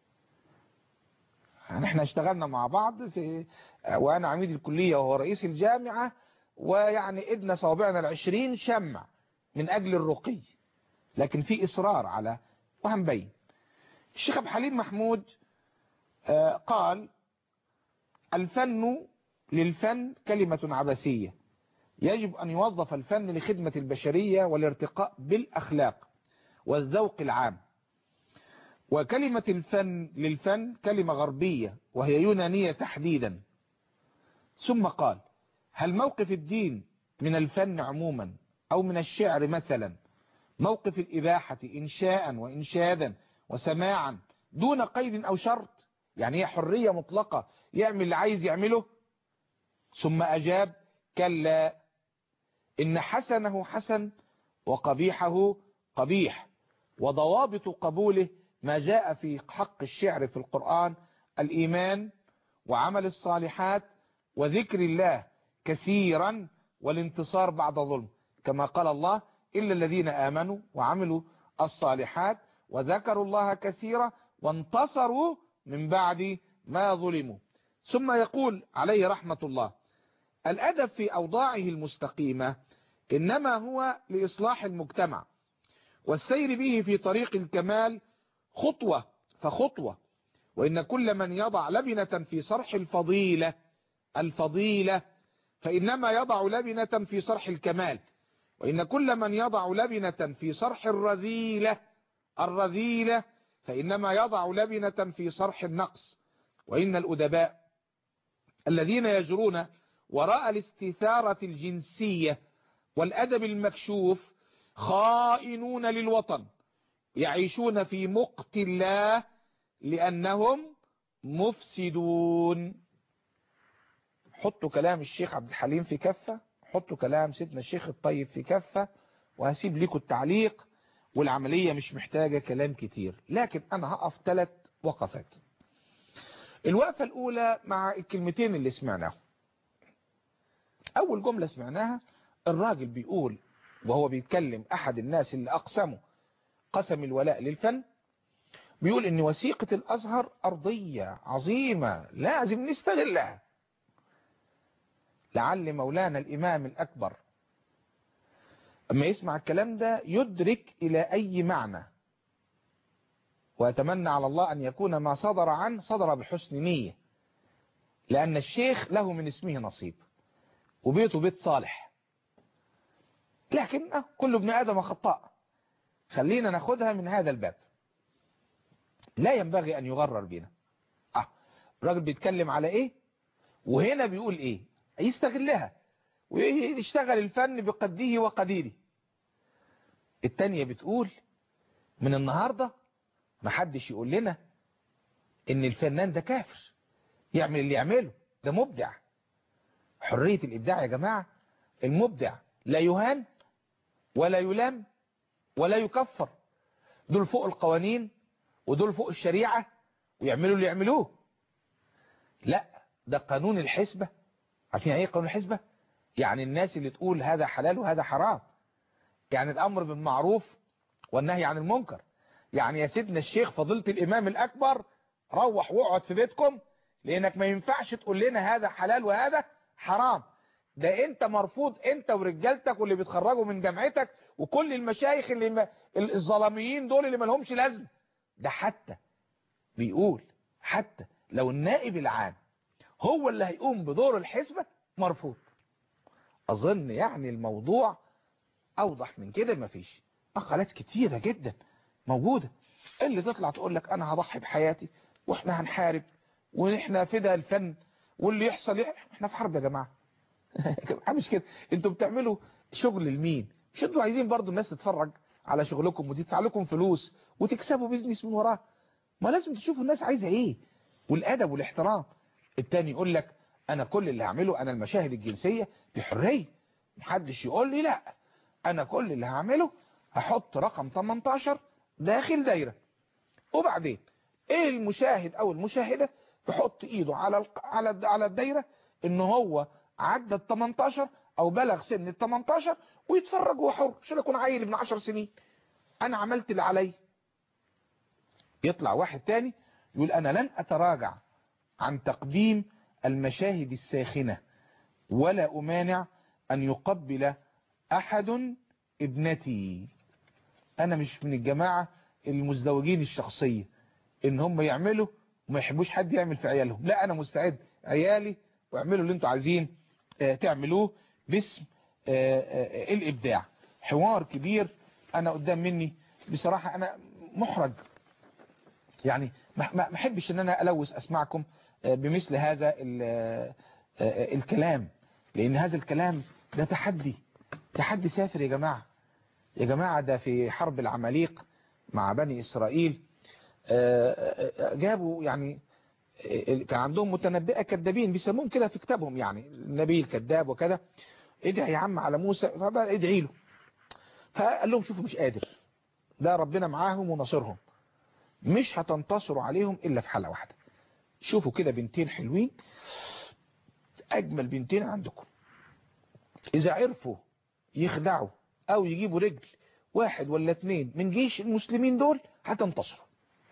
نحن اشتغلنا مع بعض في وأنا عميد الكلية وهو رئيس الجامعة ويعني إدنا صوابعنا العشرين شمع من أجل الرقي لكن في إصرار على وهنبين الشيخ عبد الحليم محمود قال الفن للفن كلمة عبثية يجب أن يوظف الفن لخدمة البشرية والارتقاء بالأخلاق والذوق العام وكلمة الفن للفن كلمة غربية وهي يونانية تحديدا ثم قال هل موقف الدين من الفن عموما أو من الشعر مثلا موقف الإباحة إنشاء وإنشادا وسماعا دون قيد أو شرط يعني هي حرية مطلقة يعمل اللي عايز يعمله ثم أجاب كلا إن حسنه حسن وقبيحه قبيح وضوابط قبوله ما جاء في حق الشعر في القرآن الإيمان وعمل الصالحات وذكر الله كثيرا والانتصار بعد ظلم كما قال الله إلا الذين آمنوا وعملوا الصالحات وذكروا الله كثيرا وانتصروا من بعد ما ظلموا ثم يقول عليه رحمة الله الأدب في أوضاعه المستقيمة إنما هو لإصلاح المجتمع والسير به في طريق الكمال خطوة فخطوة وإن كل من يضع لبنة في صرح الفضيلة الفضيلة فإنما يضع لبنة في صرح الكمال وإن كل من يضع لبنة في صرح الرذيلة الرذيلة فإنما يضع لبنة في صرح النقص وإن الأدباء الذين يجرون وراء الاستثارة الجنسية والأدب المكشوف خائنون للوطن يعيشون في مقت الله لأنهم مفسدون حطوا كلام الشيخ عبد الحليم في كفة حطوا كلام سيدنا الشيخ الطيب في كفة وهسيب لكم التعليق والعملية مش محتاجة كلام كتير لكن أنا هقف ثلاث وقفات الوقفة الأولى مع الكلمتين اللي سمعناهم أول جملة سمعناها الراجل بيقول وهو بيتكلم أحد الناس اللي أقسموا قسم الولاء للفن بيقول إن وثيقة الأزهر أرضية عظيمة لازم نستغلها لعل مولانا الإمام الأكبر أما يسمع الكلام ده يدرك إلى أي معنى وأتمنى على الله أن يكون ما صدر عنه صدر بحسن نية لأن الشيخ له من اسمه نصيب وبيته بيت صالح لكن كل ابن آدم خطاء خلينا ناخدها من هذا الباب لا ينبغي أن يغرر بنا آه الراجل بيتكلم على إيه وهنا بيقول إيه يستغلها ويشتغل الفن بقده وقديره التانية بتقول من النهاردة محدش يقول لنا ان الفنان ده كافر يعمل اللي يعمله ده مبدع حرية الابداع يا جماعة المبدع لا يهان ولا يلام ولا يكفر دول فوق القوانين ودول فوق الشريعة ويعملوا اللي يعملوه لا ده قانون الحسبة عارفين ايه قانون الحسبة يعني الناس اللي تقول هذا حلال وهذا حرام يعني الامر بالمعروف والنهي عن المنكر يعني يا سيدنا الشيخ فضيلة الامام الاكبر روح واقعد في بيتكم لانك ما ينفعش تقول لنا هذا حلال وهذا حرام ده انت مرفوض انت ورجالتك واللي بيتخرجوا من جامعتك وكل المشايخ اللي ما الظلاميين دول اللي ما لهمش لازمه ده حتى بيقول حتى لو النائب العام هو اللي هيقوم بدور الحسبة مرفوض اظن يعني الموضوع اوضح من كده مفيش اقالات كتيرة جدا موجودة اللي تطلع تقول لك انا هضحي بحياتي واحنا هنحارب واحنا فدا الفن واللي يحصل احنا في حرب يا جماعة مش كده انتوا بتعملوا شغل لمين مش انتوا عايزين برضو الناس تتفرج على شغلكم وتدفع لكم فلوس وتكسبوا بيزنس من وراه ما لازم تشوفوا الناس عايزة ايه والادب والاحترام التاني يقول لك انا كل اللي هعمله انا المشاهد الجنسية بحرية محدش يقول لي لا انا كل اللي هعمله هحط رقم 18 داخل دايرة وبعدين ايه المشاهد او المشاهدة يحط ايده على على على الدايرة ان هو عدى ال 18 او بلغ سن ال 18 ويتفرج وهو حر عشان يكون عيل ابن 10 سنين انا عملت اللي عليا يطلع واحد تاني يقول انا لن اتراجع عن تقديم المشاهد الساخنة ولا أمانع أن يقبل أحد ابنتي أنا مش من الجماعة المزدوجين الشخصية إن هم يعملوا وما يحبوش حد يعمل في عيالهم لا أنا مستعد عيالي واعملوا اللي انتوا عايزين تعمللوه باسم الإبداع حوار كبير أنا قدام مني بصراحة أنا محرج يعني ما احبش ان انا الوث اسمعكم بمثل هذا الكلام لان هذا الكلام ده تحدي تحدي سافر يا جماعة يا جماعة ده في حرب العماليق مع بني اسرائيل جابوا يعني كان عندهم متنبئة كذابين بيسموهم كده في كتابهم يعني النبي الكذاب وكذا ادعي يا عم على موسى فبقى ادعي له فقال لهم شوفوا مش قادر ده ربنا معاهم ونصرهم مش هتنتصروا عليهم إلا في حالة واحدة شوفوا كده بنتين حلوين اجمل بنتين عندكم اذا عرفوا يخدعوا او يجيبوا رجل واحد ولا اتنين من جيش المسلمين دول هتنتصروا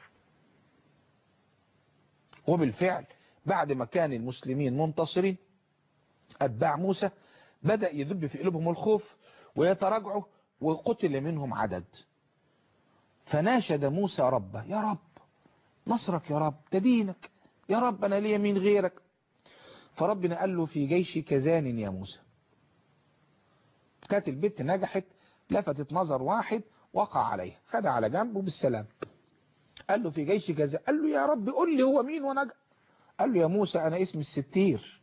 وبالفعل بعد ما كان المسلمين منتصرين أتباع موسى بدأ يذب في قلوبهم الخوف ويتراجعوا وقتل منهم عدد فناشد موسى ربه يا رب نصرك يا رب تدينك يا رب أنا لي من غيرك فربنا قال له في جيشك زان يا موسى كانت البت نجحت لفتت نظر واحد وقع عليها خدها على جنبه بالسلام قال له في جيشك زان قال له يا رب قول لي هو مين ونجح قال له يا موسى أنا اسمي الستير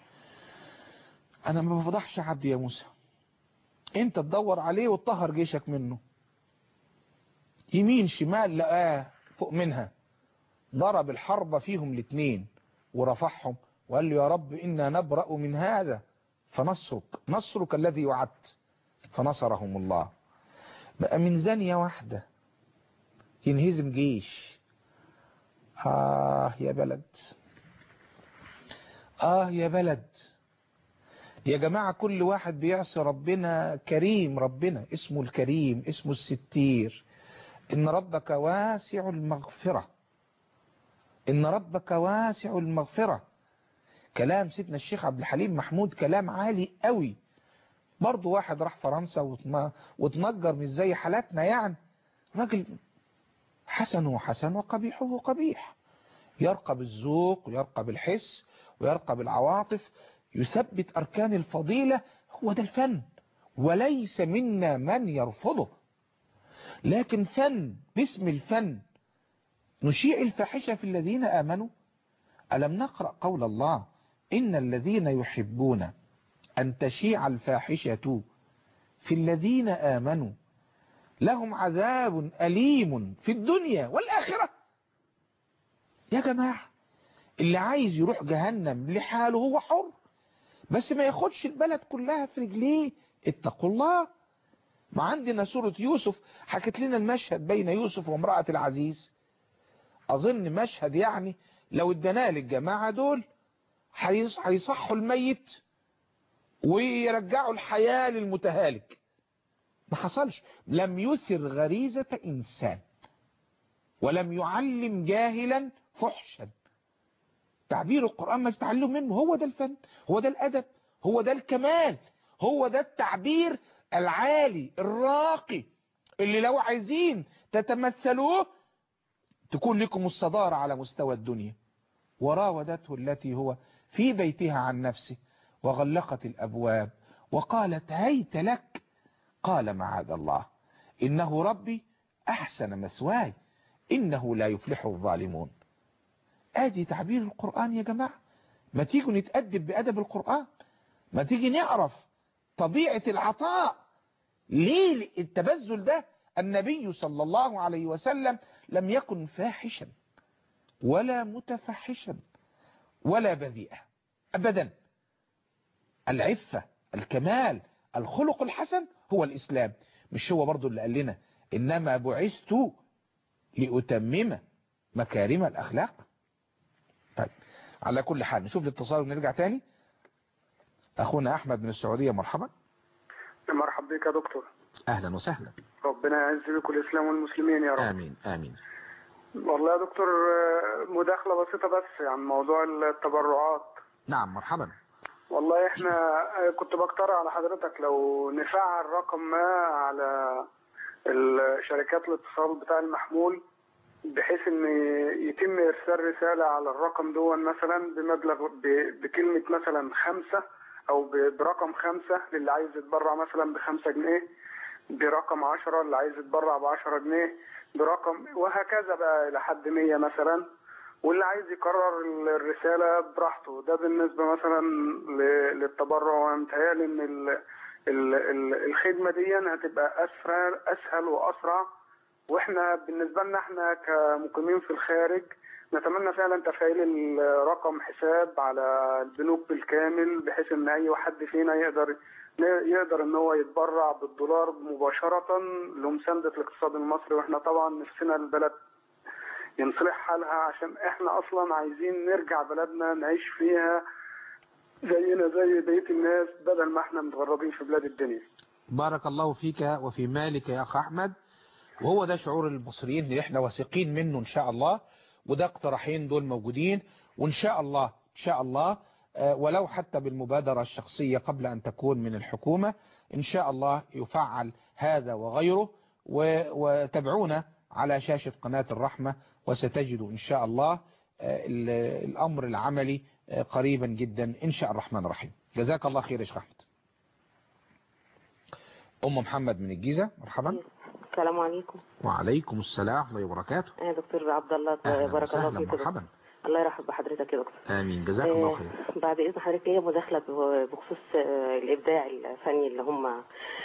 أنا ما بفضحش حد يا موسى أنت تدور عليه وتطهر جيشك منه يمين شمال لقاه فوق منها ضرب الحرب فيهم الاثنين ورفعهم وقال له يا رب إنا نبرأ من هذا فنصرك نصرك الذي وعدت فنصرهم الله بقى من زانية واحدة ينهزم جيش آه يا بلد آه يا بلد يا جماعة كل واحد بيعصي ربنا كريم ربنا اسمه الكريم اسمه الستير إن ربك واسع المغفرة إن ربك واسع المغفرة كلام سيدنا الشيخ عبد الحليم محمود كلام عالي قوي برضو واحد راح فرنسا وتنجر مش زي حالاتنا يعني راجل حسنه حسن وقبيحه قبيح يرقى بالذوق ويرقى بالحس ويرقى بالعواطف يثبت أركان الفضيلة هو ده الفن وليس منا من يرفضه لكن فن باسم الفن نشيع الفاحشة في الذين آمنوا ألم نقرأ قول الله إن الذين يحبون أن تشيع الفاحشة في الذين آمنوا لهم عذاب أليم في الدنيا والآخرة يا جماعة اللي عايز يروح جهنم لحاله هو حر بس ما ياخدش البلد كلها في رجليه اتقوا الله ما عندنا سورة يوسف حكت لنا المشهد بين يوسف وامرأة العزيز أظن مشهد يعني لو ادناه للجماعة دول هيصحوا الميت ويرجعوا الحياة للمتهالك ما حصلش لم يثر غريزة إنسان ولم يعلم جاهلا فحشا تعبير القرآن ما تتعلم منه هو ده الفن هو ده الأدب هو ده الكمال هو ده التعبير العالي الراقي اللي لو عايزين تتمثلوه تكون لكم الصدارة على مستوى الدنيا وراودته التي هو في بيتها عن نفسه وغلقت الأبواب وقالت هيت لك قال معاذ الله إنه ربي أحسن مثواي إنه لا يفلح الظالمون ادي تعبير القرآن يا جماعة ما تيجوا نتأدب بأدب القرآن ما تيجي نعرف طبيعة العطاء ليه التبذل ده النبي صلى الله عليه وسلم لم يكن فاحشا ولا متفحشا ولا بذيئا أبدا العفة الكمال الخلق الحسن هو الإسلام مش هو برضو اللي قال لنا إنما بعثت لأتمم مكارم الأخلاق طيب على كل حال نشوف الاتصال ونرجع تاني أخونا أحمد من السعودية مرحبا مرحبا بك يا دكتور أهلا وسهلا ربنا يعز بكم الإسلام والمسلمين يا رب آمين آمين والله يا دكتور مداخلة بسيطة بس عن موضوع التبرعات نعم مرحبا والله احنا كنت بقترح على حضرتك لو نفعل رقم ما على الشركات الاتصال بتاع المحمول بحيث ان يتم ارسال رسالة على الرقم دون مثلا بمبلغ بكلمة مثلا خمسة او برقم خمسة للي عايز يتبرع مثلا بخمسة جنيه برقم عشرة اللي عايز يتبرع بعشرة جنيه برقم وهكذا بقى لحد مية مثلا واللي عايز يكرر الرسالة براحته ده بالنسبة مثلا للتبرع ومتهيألي ان ال ال ال الخدمة دي هتبقى أسهل أسهل وأسرع واحنا بالنسبة لنا احنا كمقيمين في الخارج نتمنى فعلا تفعيل رقم حساب على البنوك بالكامل بحيث ان اي حد فينا يقدر يقدر ان هو يتبرع بالدولار مباشرة لمساندة الاقتصاد المصري واحنا طبعا نفسنا البلد ينصلح حالها عشان احنا اصلا عايزين نرجع بلدنا نعيش فيها زينا زي بقيه الناس بدل ما احنا متغربين في بلاد الدنيا بارك الله فيك وفي مالك يا أخ أحمد وهو ده شعور المصريين اللي احنا واثقين منه إن شاء الله وده اقتراحين دول موجودين وإن شاء الله إن شاء الله آه، ولو حتى بالمبادرة الشخصية قبل أن تكون من الحكومة إن شاء الله يفعل هذا وغيره و- وتابعونا على شاشة قناة الرحمة وستجدوا إن شاء الله آه، ال- الأمر العملي آه، قريبا جدا إن شاء الرحمن الرحيم جزاك الله خير يا شيخ أحمد أم محمد من الجيزة مرحبا السلام عليكم وعليكم السلام ورحمة الله وبركاته يا دكتور عبد الله أهلا بارك الله وسهلا فيك يا دكتور. مرحبا الله يرحب بحضرتك يا دكتور آمين جزاك الله آه، خير بعد اذن حضرتك هي مداخله ب- بخصوص آه، الابداع الفني اللي هم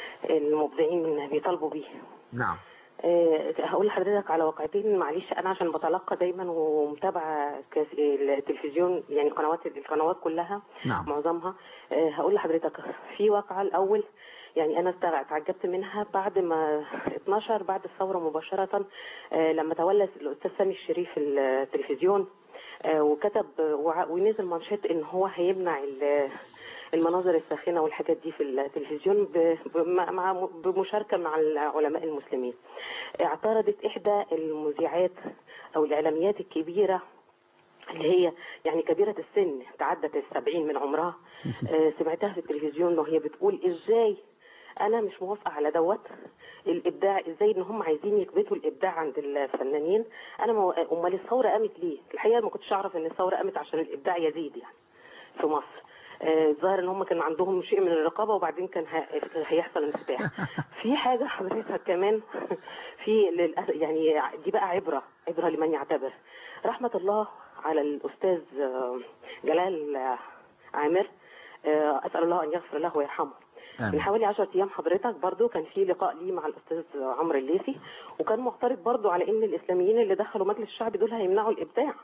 المبدعين من بيطالبوا بيه نعم آه، هقول لحضرتك على واقعتين معلش انا عشان بتلقى دايما ومتابعه كاس- التلفزيون يعني قنوات القنوات كلها نعم. معظمها آه، هقول لحضرتك في واقعه الاول يعني انا استع- تعجبت منها بعد ما 12 بعد الثوره مباشره آه، لما تولى الاستاذ سامي الشريف التلفزيون آه، وكتب وع- ونزل منشط ان هو هيمنع ال- المناظر الساخنه والحاجات دي في التلفزيون ب- ب- مع مع- بمشاركه مع العلماء المسلمين اعترضت احدى المذيعات او الاعلاميات الكبيره اللي هي يعني كبيرة السن تعدت السبعين من عمرها آه، سمعتها في التلفزيون وهي بتقول ازاي انا مش موافقة على دوت الابداع ازاي ان هم عايزين يكبتوا الابداع عند الفنانين انا مو... امال الثورة قامت ليه الحقيقة ما كنتش اعرف ان الثورة قامت عشان الابداع يزيد يعني في مصر آه، الظاهر ان هم كان عندهم شيء من الرقابه وبعدين كان ه- هيحصل انفتاح في حاجه حضرتك كمان في للأسف يعني دي بقى عبره عبره لمن يعتبر رحمه الله على الاستاذ آه، جلال آه، عامر آه، اسال الله ان يغفر له ويرحمه من حوالي 10 ايام حضرتك برضو كان في لقاء ليه مع الاستاذ عمرو الليثي وكان معترض برضو على ان الاسلاميين اللي دخلوا مجلس الشعب دول هيمنعوا الابداع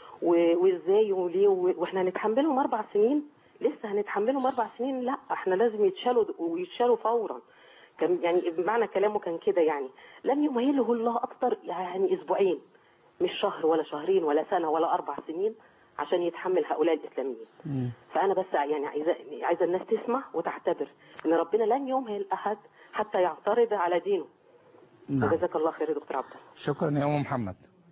و- وازاي وليه و- واحنا هنتحملهم اربع سنين لسه هنتحملهم اربع سنين لا احنا لازم يتشالوا ويتشالوا فورا كان يعني بمعنى كلامه كان كده يعني لم يمهله الله اكتر يعني اسبوعين مش شهر ولا شهرين ولا سنه ولا اربع سنين عشان يتحمل هؤلاء الاسلاميين فانا بس يعني عايزه عايزه الناس تسمع وتعتبر ان ربنا لن يمهل احد حتى يعترض على دينه نعم وجزاك الله خير يا دكتور عبد الله شكرا يا أم محمد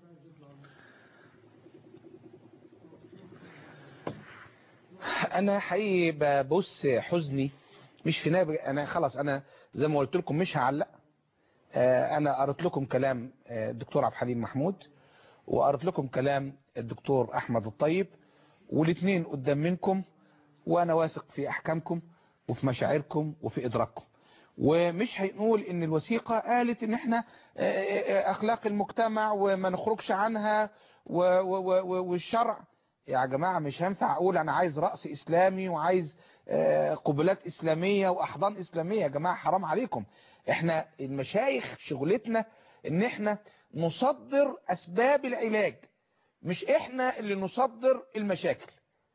أنا حقيقي ببص حزني مش في نابج أنا خلاص أنا زي ما قلت لكم مش هعلق آه، أنا قرأت لكم كلام آه، الدكتور عبد الحليم محمود وقرأت لكم كلام الدكتور أحمد الطيب والاثنين قدام منكم وأنا واثق في أحكامكم وفي مشاعركم وفي إدراككم ومش هنقول ان الوثيقة قالت ان احنا آه، آه، اخلاق المجتمع وما نخرجش عنها و- و- و- والشرع يا جماعة مش هينفع اقول انا عايز رأس اسلامي وعايز آه، قبلات اسلامية واحضان اسلامية يا جماعة حرام عليكم احنا المشايخ شغلتنا ان احنا نصدر اسباب العلاج مش احنا اللي نصدر المشاكل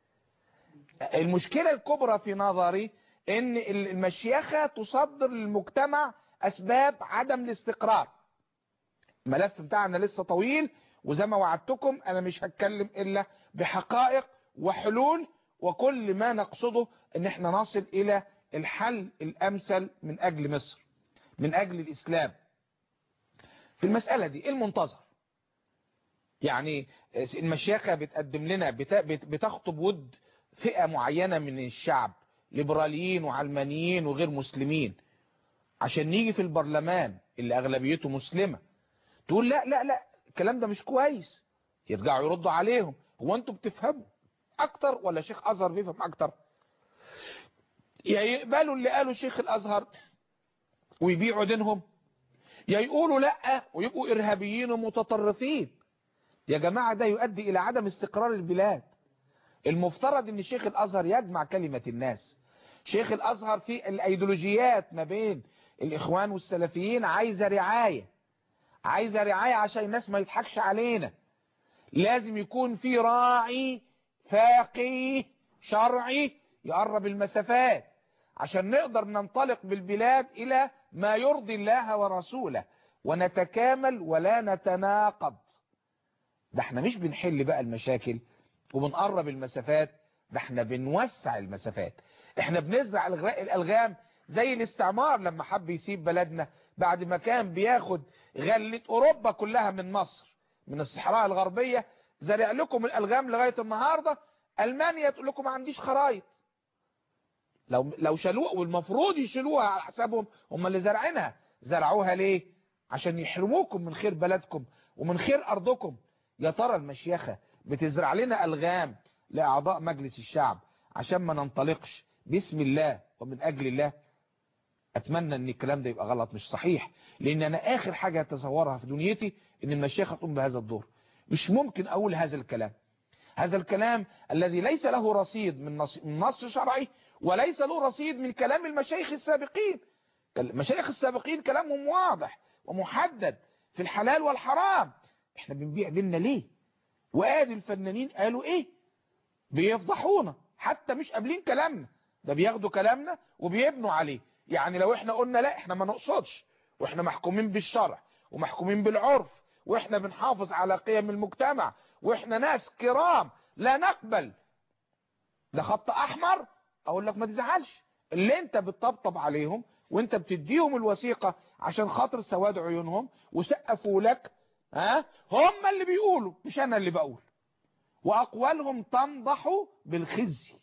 المشكلة الكبرى في نظري ان المشيخة تصدر للمجتمع اسباب عدم الاستقرار الملف بتاعنا لسه طويل وزي ما وعدتكم انا مش هتكلم الا بحقائق وحلول وكل ما نقصده ان احنا نصل الى الحل الامثل من اجل مصر من اجل الاسلام في المسألة دي إيه المنتظر يعني المشيخة بتقدم لنا بت- بت- بتخطب ود فئة معينة من الشعب ليبراليين وعلمانيين وغير مسلمين عشان نيجي في البرلمان اللي اغلبيته مسلمة تقول لا لا لا الكلام ده مش كويس يرجعوا يردوا عليهم هو انتوا بتفهموا اكتر ولا شيخ ازهر بيفهم اكتر يا يقبلوا اللي قالوا شيخ الازهر ويبيعوا دينهم يا يقولوا لا ويبقوا ارهابيين ومتطرفين يا جماعة ده يؤدي الى عدم استقرار البلاد المفترض ان شيخ الازهر يجمع كلمة الناس شيخ الازهر في الايديولوجيات ما بين الاخوان والسلفيين عايزة رعاية عايزة رعاية عشان الناس ما يضحكش علينا لازم يكون في راعي فاقي شرعي يقرب المسافات عشان نقدر ننطلق بالبلاد الى ما يرضي الله ورسوله ونتكامل ولا نتناقض ده احنا مش بنحل بقى المشاكل وبنقرب المسافات ده احنا بنوسع المسافات احنا بنزرع الالغام زي الاستعمار لما حب يسيب بلدنا بعد ما كان بياخد غلة اوروبا كلها من مصر من الصحراء الغربية زرع لكم الالغام لغاية النهاردة المانيا تقول لكم ما عنديش خرايط لو لو شالوها والمفروض يشيلوها على حسابهم هم اللي زرعينها زرعوها ليه عشان يحرموكم من خير بلدكم ومن خير ارضكم يا ترى المشيخة بتزرع لنا الغام لاعضاء مجلس الشعب عشان ما ننطلقش باسم الله ومن اجل الله اتمنى ان الكلام ده يبقى غلط مش صحيح لان انا اخر حاجة اتصورها في دنيتي ان المشيخة تقوم بهذا الدور مش ممكن اقول هذا الكلام هذا الكلام الذي ليس له رصيد من نص, من نص شرعي وليس له رصيد من كلام المشايخ السابقين المشايخ السابقين كلامهم واضح ومحدد في الحلال والحرام احنا بنبيع ديننا ليه وادي الفنانين قالوا ايه بيفضحونا حتى مش قابلين كلامنا ده بياخدوا كلامنا وبيبنوا عليه يعني لو احنا قلنا لا احنا ما نقصدش واحنا محكومين بالشرع ومحكومين بالعرف واحنا بنحافظ على قيم المجتمع واحنا ناس كرام لا نقبل ده خط احمر اقول لك ما تزعلش اللي انت بتطبطب عليهم وانت بتديهم الوثيقة عشان خاطر سواد عيونهم وسقفوا لك ها هم اللي بيقولوا مش انا اللي بقول واقوالهم تنضح بالخزي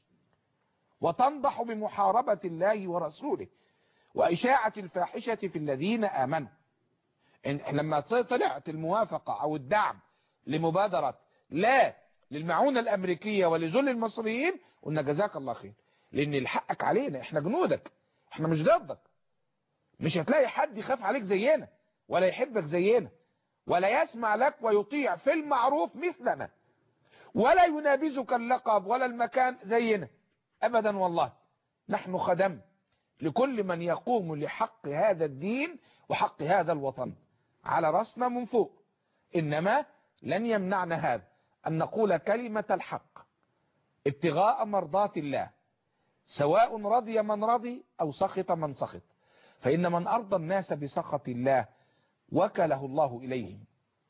وتنضح بمحاربة الله ورسوله واشاعة الفاحشة في الذين امنوا إن لما طلعت الموافقة او الدعم لمبادرة لا للمعونة الامريكية ولذل المصريين قلنا جزاك الله خير لان الحقك علينا احنا جنودك احنا مش ضدك مش هتلاقي حد يخاف عليك زينا ولا يحبك زينا ولا يسمع لك ويطيع في المعروف مثلنا ولا ينابزك اللقب ولا المكان زينا ابدا والله نحن خدم لكل من يقوم لحق هذا الدين وحق هذا الوطن على رأسنا من فوق إنما لن يمنعنا هذا أن نقول كلمة الحق ابتغاء مرضات الله سواء رضي من رضي أو سخط من سخط فإن من أرضى الناس بسخط الله وكله الله إليهم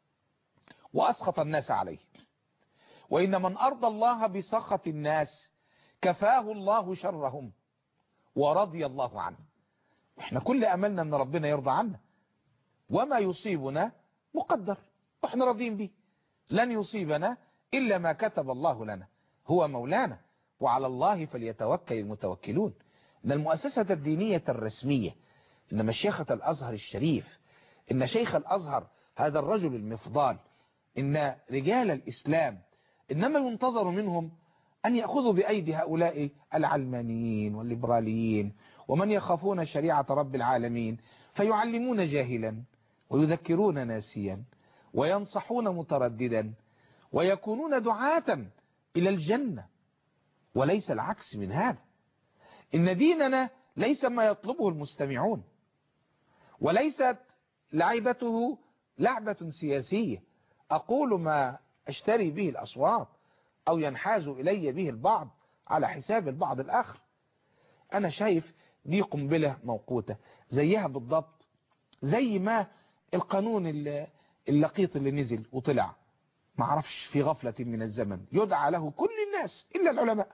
وأسخط الناس عليه وإن من أرضى الله بسخط الناس كفاه الله شرهم ورضي الله عنه احنا كل أملنا أن ربنا يرضى عنا وما يصيبنا مقدر واحنا راضيين به لن يصيبنا إلا ما كتب الله لنا هو مولانا وعلى الله فليتوكل المتوكلون إن المؤسسة الدينية الرسمية إن مشيخة الأزهر الشريف إن شيخ الأزهر هذا الرجل المفضال إن رجال الإسلام إنما ينتظر منهم أن يأخذوا بأيدي هؤلاء العلمانيين والليبراليين ومن يخافون شريعة رب العالمين فيعلمون جاهلا ويذكرون ناسيا وينصحون مترددا ويكونون دعاة إلى الجنة وليس العكس من هذا إن ديننا ليس ما يطلبه المستمعون وليست لعبته لعبة سياسية أقول ما أشتري به الأصوات أو ينحاز إلي به البعض على حساب البعض الآخر أنا شايف دي قنبلة موقوتة زيها بالضبط زي ما القانون اللقيط اللي نزل وطلع ما عرفش في غفلة من الزمن يدعى له كل الناس إلا العلماء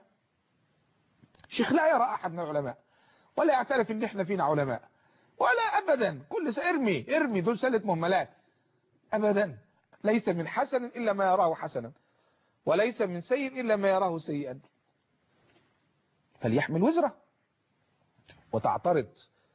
شيخ لا يرى أحد من العلماء ولا يعترف ان احنا فينا علماء ولا ابدا كل ارمي ارمي دول سلة مهملات ابدا ليس من حسن الا ما يراه حسنا وليس من سيء الا ما يراه سيئا فليحمل وزره وتعترض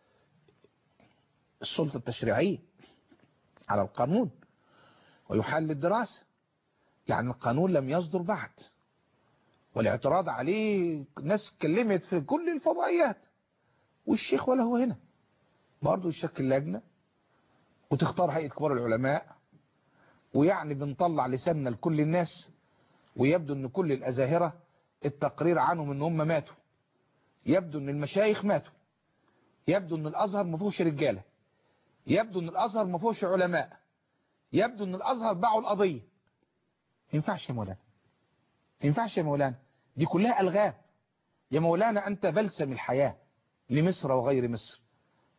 السلطة التشريعية على القانون ويحل الدراسة يعني القانون لم يصدر بعد والاعتراض عليه ناس اتكلمت في كل الفضائيات والشيخ ولا هو هنا برضه يشكل لجنة وتختار هيئة كبار العلماء ويعني بنطلع لساننا لكل الناس ويبدو ان كل الازاهرة التقرير عنهم ان هم ماتوا يبدو ان المشايخ ماتوا يبدو ان الازهر ما فيهوش رجاله يبدو ان الازهر ما فيهوش علماء يبدو ان الازهر باعوا القضيه ما ينفعش يا مولانا ما ينفعش يا مولانا دي كلها الغام يا مولانا انت بلسم الحياه لمصر وغير مصر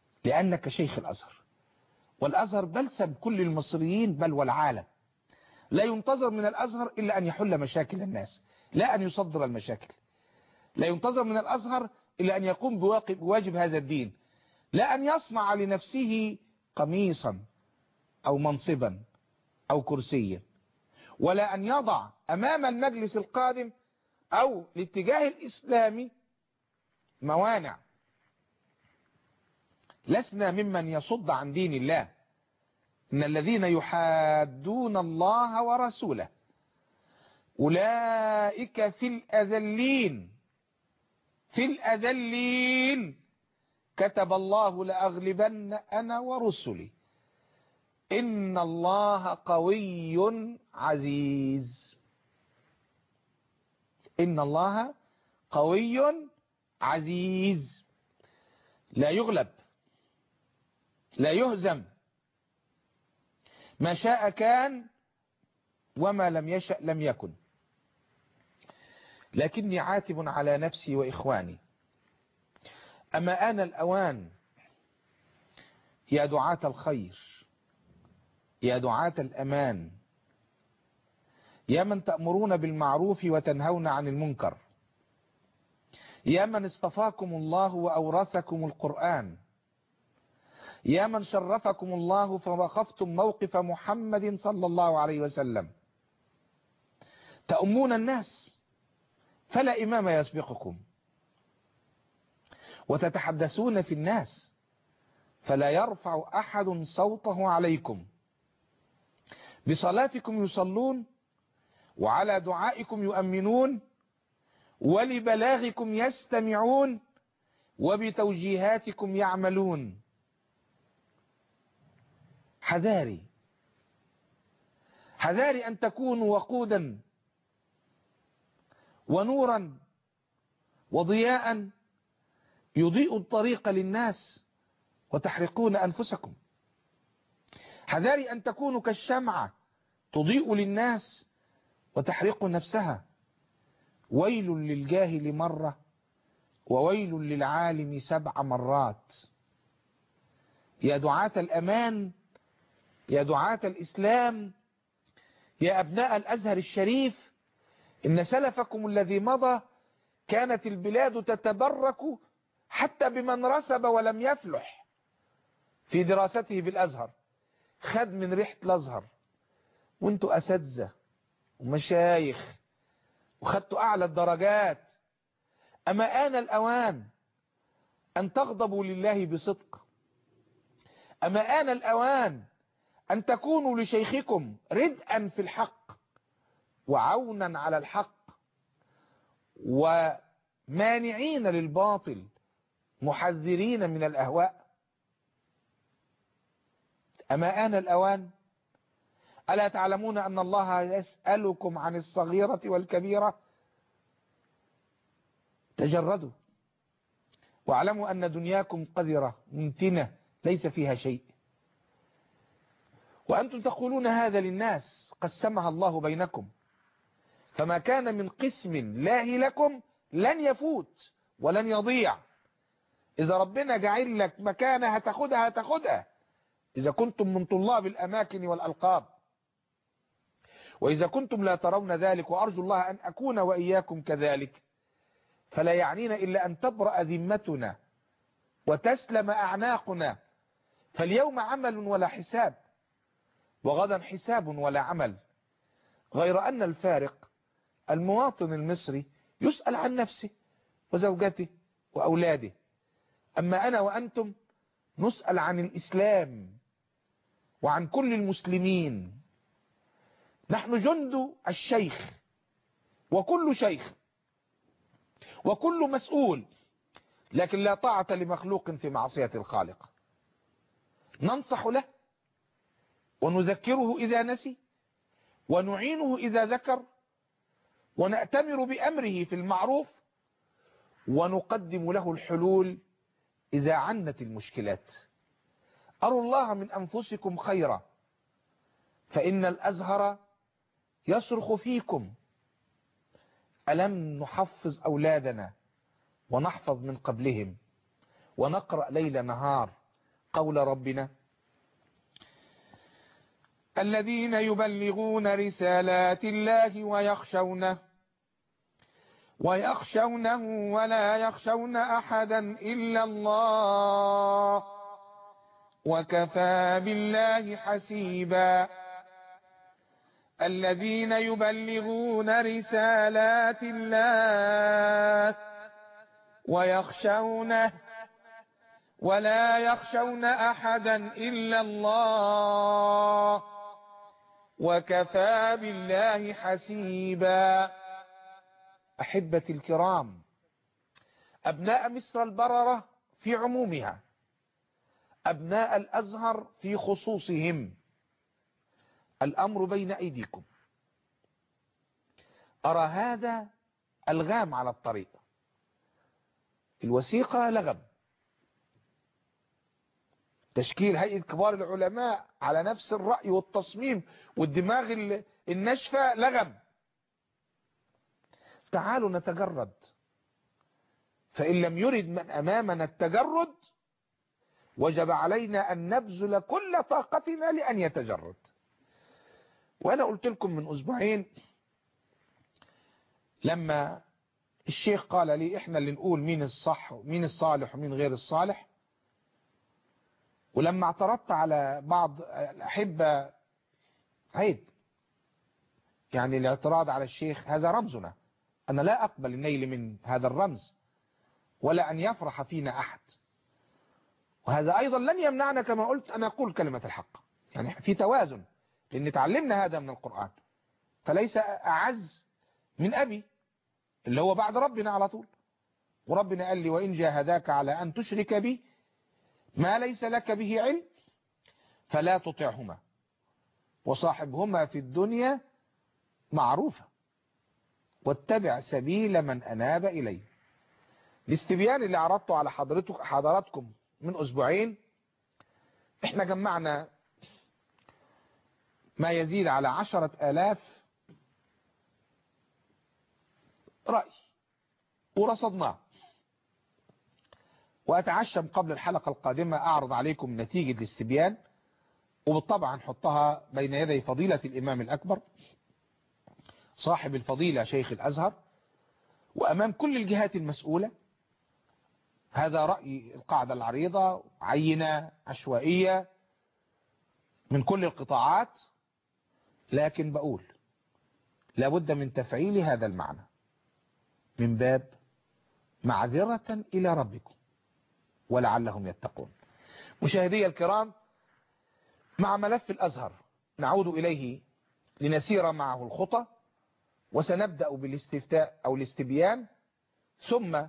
لانك شيخ الازهر والازهر بلسم كل المصريين بل والعالم لا ينتظر من الأزهر إلا أن يحل مشاكل الناس لا أن يصدر المشاكل لا ينتظر من الأزهر إلا أن يقوم بواجب هذا الدين لا أن يصنع لنفسه قميصا أو منصبا أو كرسيا ولا أن يضع أمام المجلس القادم أو الاتجاه الإسلامي موانع لسنا ممن يصد عن دين الله إن الذين يحادون الله ورسوله أولئك في الأذلين في الأذلين كتب الله لأغلبن أنا ورسلي إن الله قوي عزيز إن الله قوي عزيز لا يغلب لا يهزم ما شاء كان وما لم يشأ لم يكن لكني عاتب على نفسي وإخواني أما آن الأوان يا دعاة الخير يا دعاة الأمان يا من تأمرون بالمعروف وتنهون عن المنكر يا من اصطفاكم الله وأورثكم القرآن يا من شرفكم الله فوقفتم موقف محمد صلى الله عليه وسلم تأمون الناس فلا إمام يسبقكم وتتحدثون في الناس فلا يرفع أحد صوته عليكم بصلاتكم يصلون وعلى دعائكم يؤمنون ولبلاغكم يستمعون وبتوجيهاتكم يعملون حذاري حذاري أن تكونوا وقودا ونورا وضياء يضيء الطريق للناس وتحرقون أنفسكم حذاري أن تكونوا كالشمعة تضيء للناس وتحرق نفسها ويل للجاهل مرة وويل للعالم سبع مرات يا دعاة الأمان يا دعاة الإسلام يا أبناء الأزهر الشريف إن سلفكم الذي مضى كانت البلاد تتبرك حتى بمن رسب ولم يفلح في دراسته بالأزهر خد من ريحة الأزهر وانتوا أساتذة ومشايخ وخدتوا أعلى الدرجات أما آن الأوان أن تغضبوا لله بصدق أما آن الأوان أن تكونوا لشيخكم ردءا في الحق وعونا على الحق ومانعين للباطل محذرين من الأهواء أما آن الأوان ألا تعلمون أن الله يسألكم عن الصغيرة والكبيرة تجردوا واعلموا أن دنياكم قذرة منتنة ليس فيها شيء وأنتم تقولون هذا للناس قسمها الله بينكم فما كان من قسم الله لكم لن يفوت ولن يضيع إذا ربنا جعل لك مكانة هتاخدها هتاخدها إذا كنتم من طلاب الأماكن والألقاب وإذا كنتم لا ترون ذلك وأرجو الله أن أكون وإياكم كذلك فلا يعنينا إلا أن تبرأ ذمتنا وتسلم أعناقنا فاليوم عمل ولا حساب وغدا حساب ولا عمل غير أن الفارق المواطن المصري يسأل عن نفسه وزوجته وأولاده أما أنا وأنتم نسأل عن الإسلام وعن كل المسلمين نحن جند الشيخ وكل شيخ وكل مسؤول لكن لا طاعة لمخلوق في معصية الخالق ننصح له ونذكره إذا نسي ونعينه إذا ذكر ونأتمر بأمره في المعروف ونقدم له الحلول إذا عنت المشكلات أروا الله من أنفسكم خيرا فإن الأزهر يصرخ فيكم ألم نحفظ أولادنا ونحفظ من قبلهم ونقرأ ليل نهار قول ربنا الذين يبلغون رسالات الله ويخشونه ويخشونه ولا يخشون أحدا إلا الله وكفى بالله حسيبا الذين يبلغون رسالات الله ويخشونه ولا يخشون أحدا إلا الله وكفى بالله حسيبا أحبتي الكرام أبناء مصر البررة في عمومها أبناء الأزهر في خصوصهم الأمر بين أيديكم أرى هذا الغام على الطريق الوثيقة لغم تشكيل هيئة كبار العلماء على نفس الرأي والتصميم والدماغ الناشفة لغم تعالوا نتجرد فإن لم يرد من أمامنا التجرد وجب علينا أن نبذل كل طاقتنا لأن يتجرد وأنا قلت لكم من أسبوعين لما الشيخ قال لي إحنا اللي نقول مين الصح ومين الصالح ومين غير الصالح ولما اعترضت على بعض الأحبة عيب يعني الاعتراض على الشيخ هذا رمزنا أنا لا أقبل النيل من هذا الرمز ولا أن يفرح فينا أحد وهذا أيضا لن يمنعنا كما قلت أن أقول كلمة الحق يعني في توازن لأن تعلمنا هذا من القرآن فليس أعز من أبي اللي هو بعد ربنا على طول وربنا قال لي وإن جاهداك على أن تشرك بي ما ليس لك به علم فلا تطعهما وصاحبهما في الدنيا معروفة واتبع سبيل من أناب إليه الاستبيان اللي عرضته على حضرتك حضراتكم من أسبوعين احنا جمعنا ما يزيد على عشرة آلاف رأي ورصدناه وأتعشم قبل الحلقة القادمة أعرض عليكم نتيجة الاستبيان وبالطبع نحطها بين يدي فضيلة الإمام الأكبر صاحب الفضيلة شيخ الأزهر وأمام كل الجهات المسؤولة هذا رأي القاعدة العريضة عينة عشوائية من كل القطاعات لكن بقول لابد من تفعيل هذا المعنى من باب معذرة إلى ربكم ولعلهم يتقون مشاهدي الكرام مع ملف الأزهر نعود إليه لنسير معه الخطى وسنبدأ بالاستفتاء أو الاستبيان ثم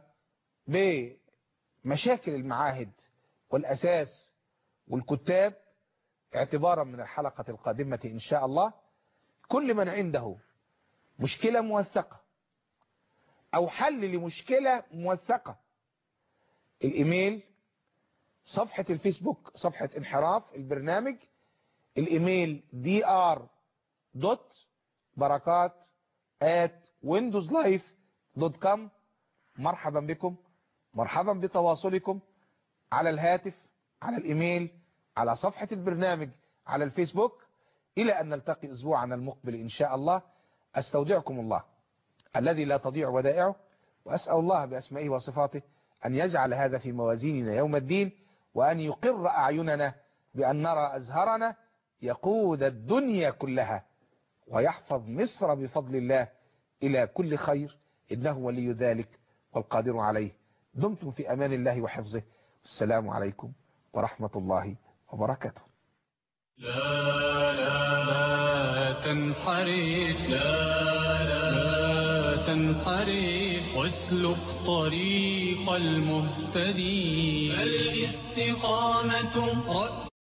بمشاكل المعاهد والأساس والكتاب اعتبارا من الحلقة القادمة إن شاء الله كل من عنده مشكلة موثقة أو حل لمشكلة موثقة الإيميل صفحة الفيسبوك صفحة انحراف البرنامج الإيميل دي ار دوت بركات at windowslife.com مرحبا بكم مرحبا بتواصلكم على الهاتف على الإيميل على صفحة البرنامج على الفيسبوك إلى أن نلتقي أسبوعنا المقبل إن شاء الله أستودعكم الله الذي لا تضيع ودائعه وأسأل الله بأسمائه وصفاته أن يجعل هذا في موازيننا يوم الدين وأن يقر أعيننا بأن نرى أزهرنا يقود الدنيا كلها ويحفظ مصر بفضل الله إلى كل خير إنه ولي ذلك والقادر عليه دمتم في أمان الله وحفظه السلام عليكم ورحمة الله وبركاته لا لا لا تنحرف لا لا لا تنحرف واسلك طريق المهتدين فالاستقامة رأس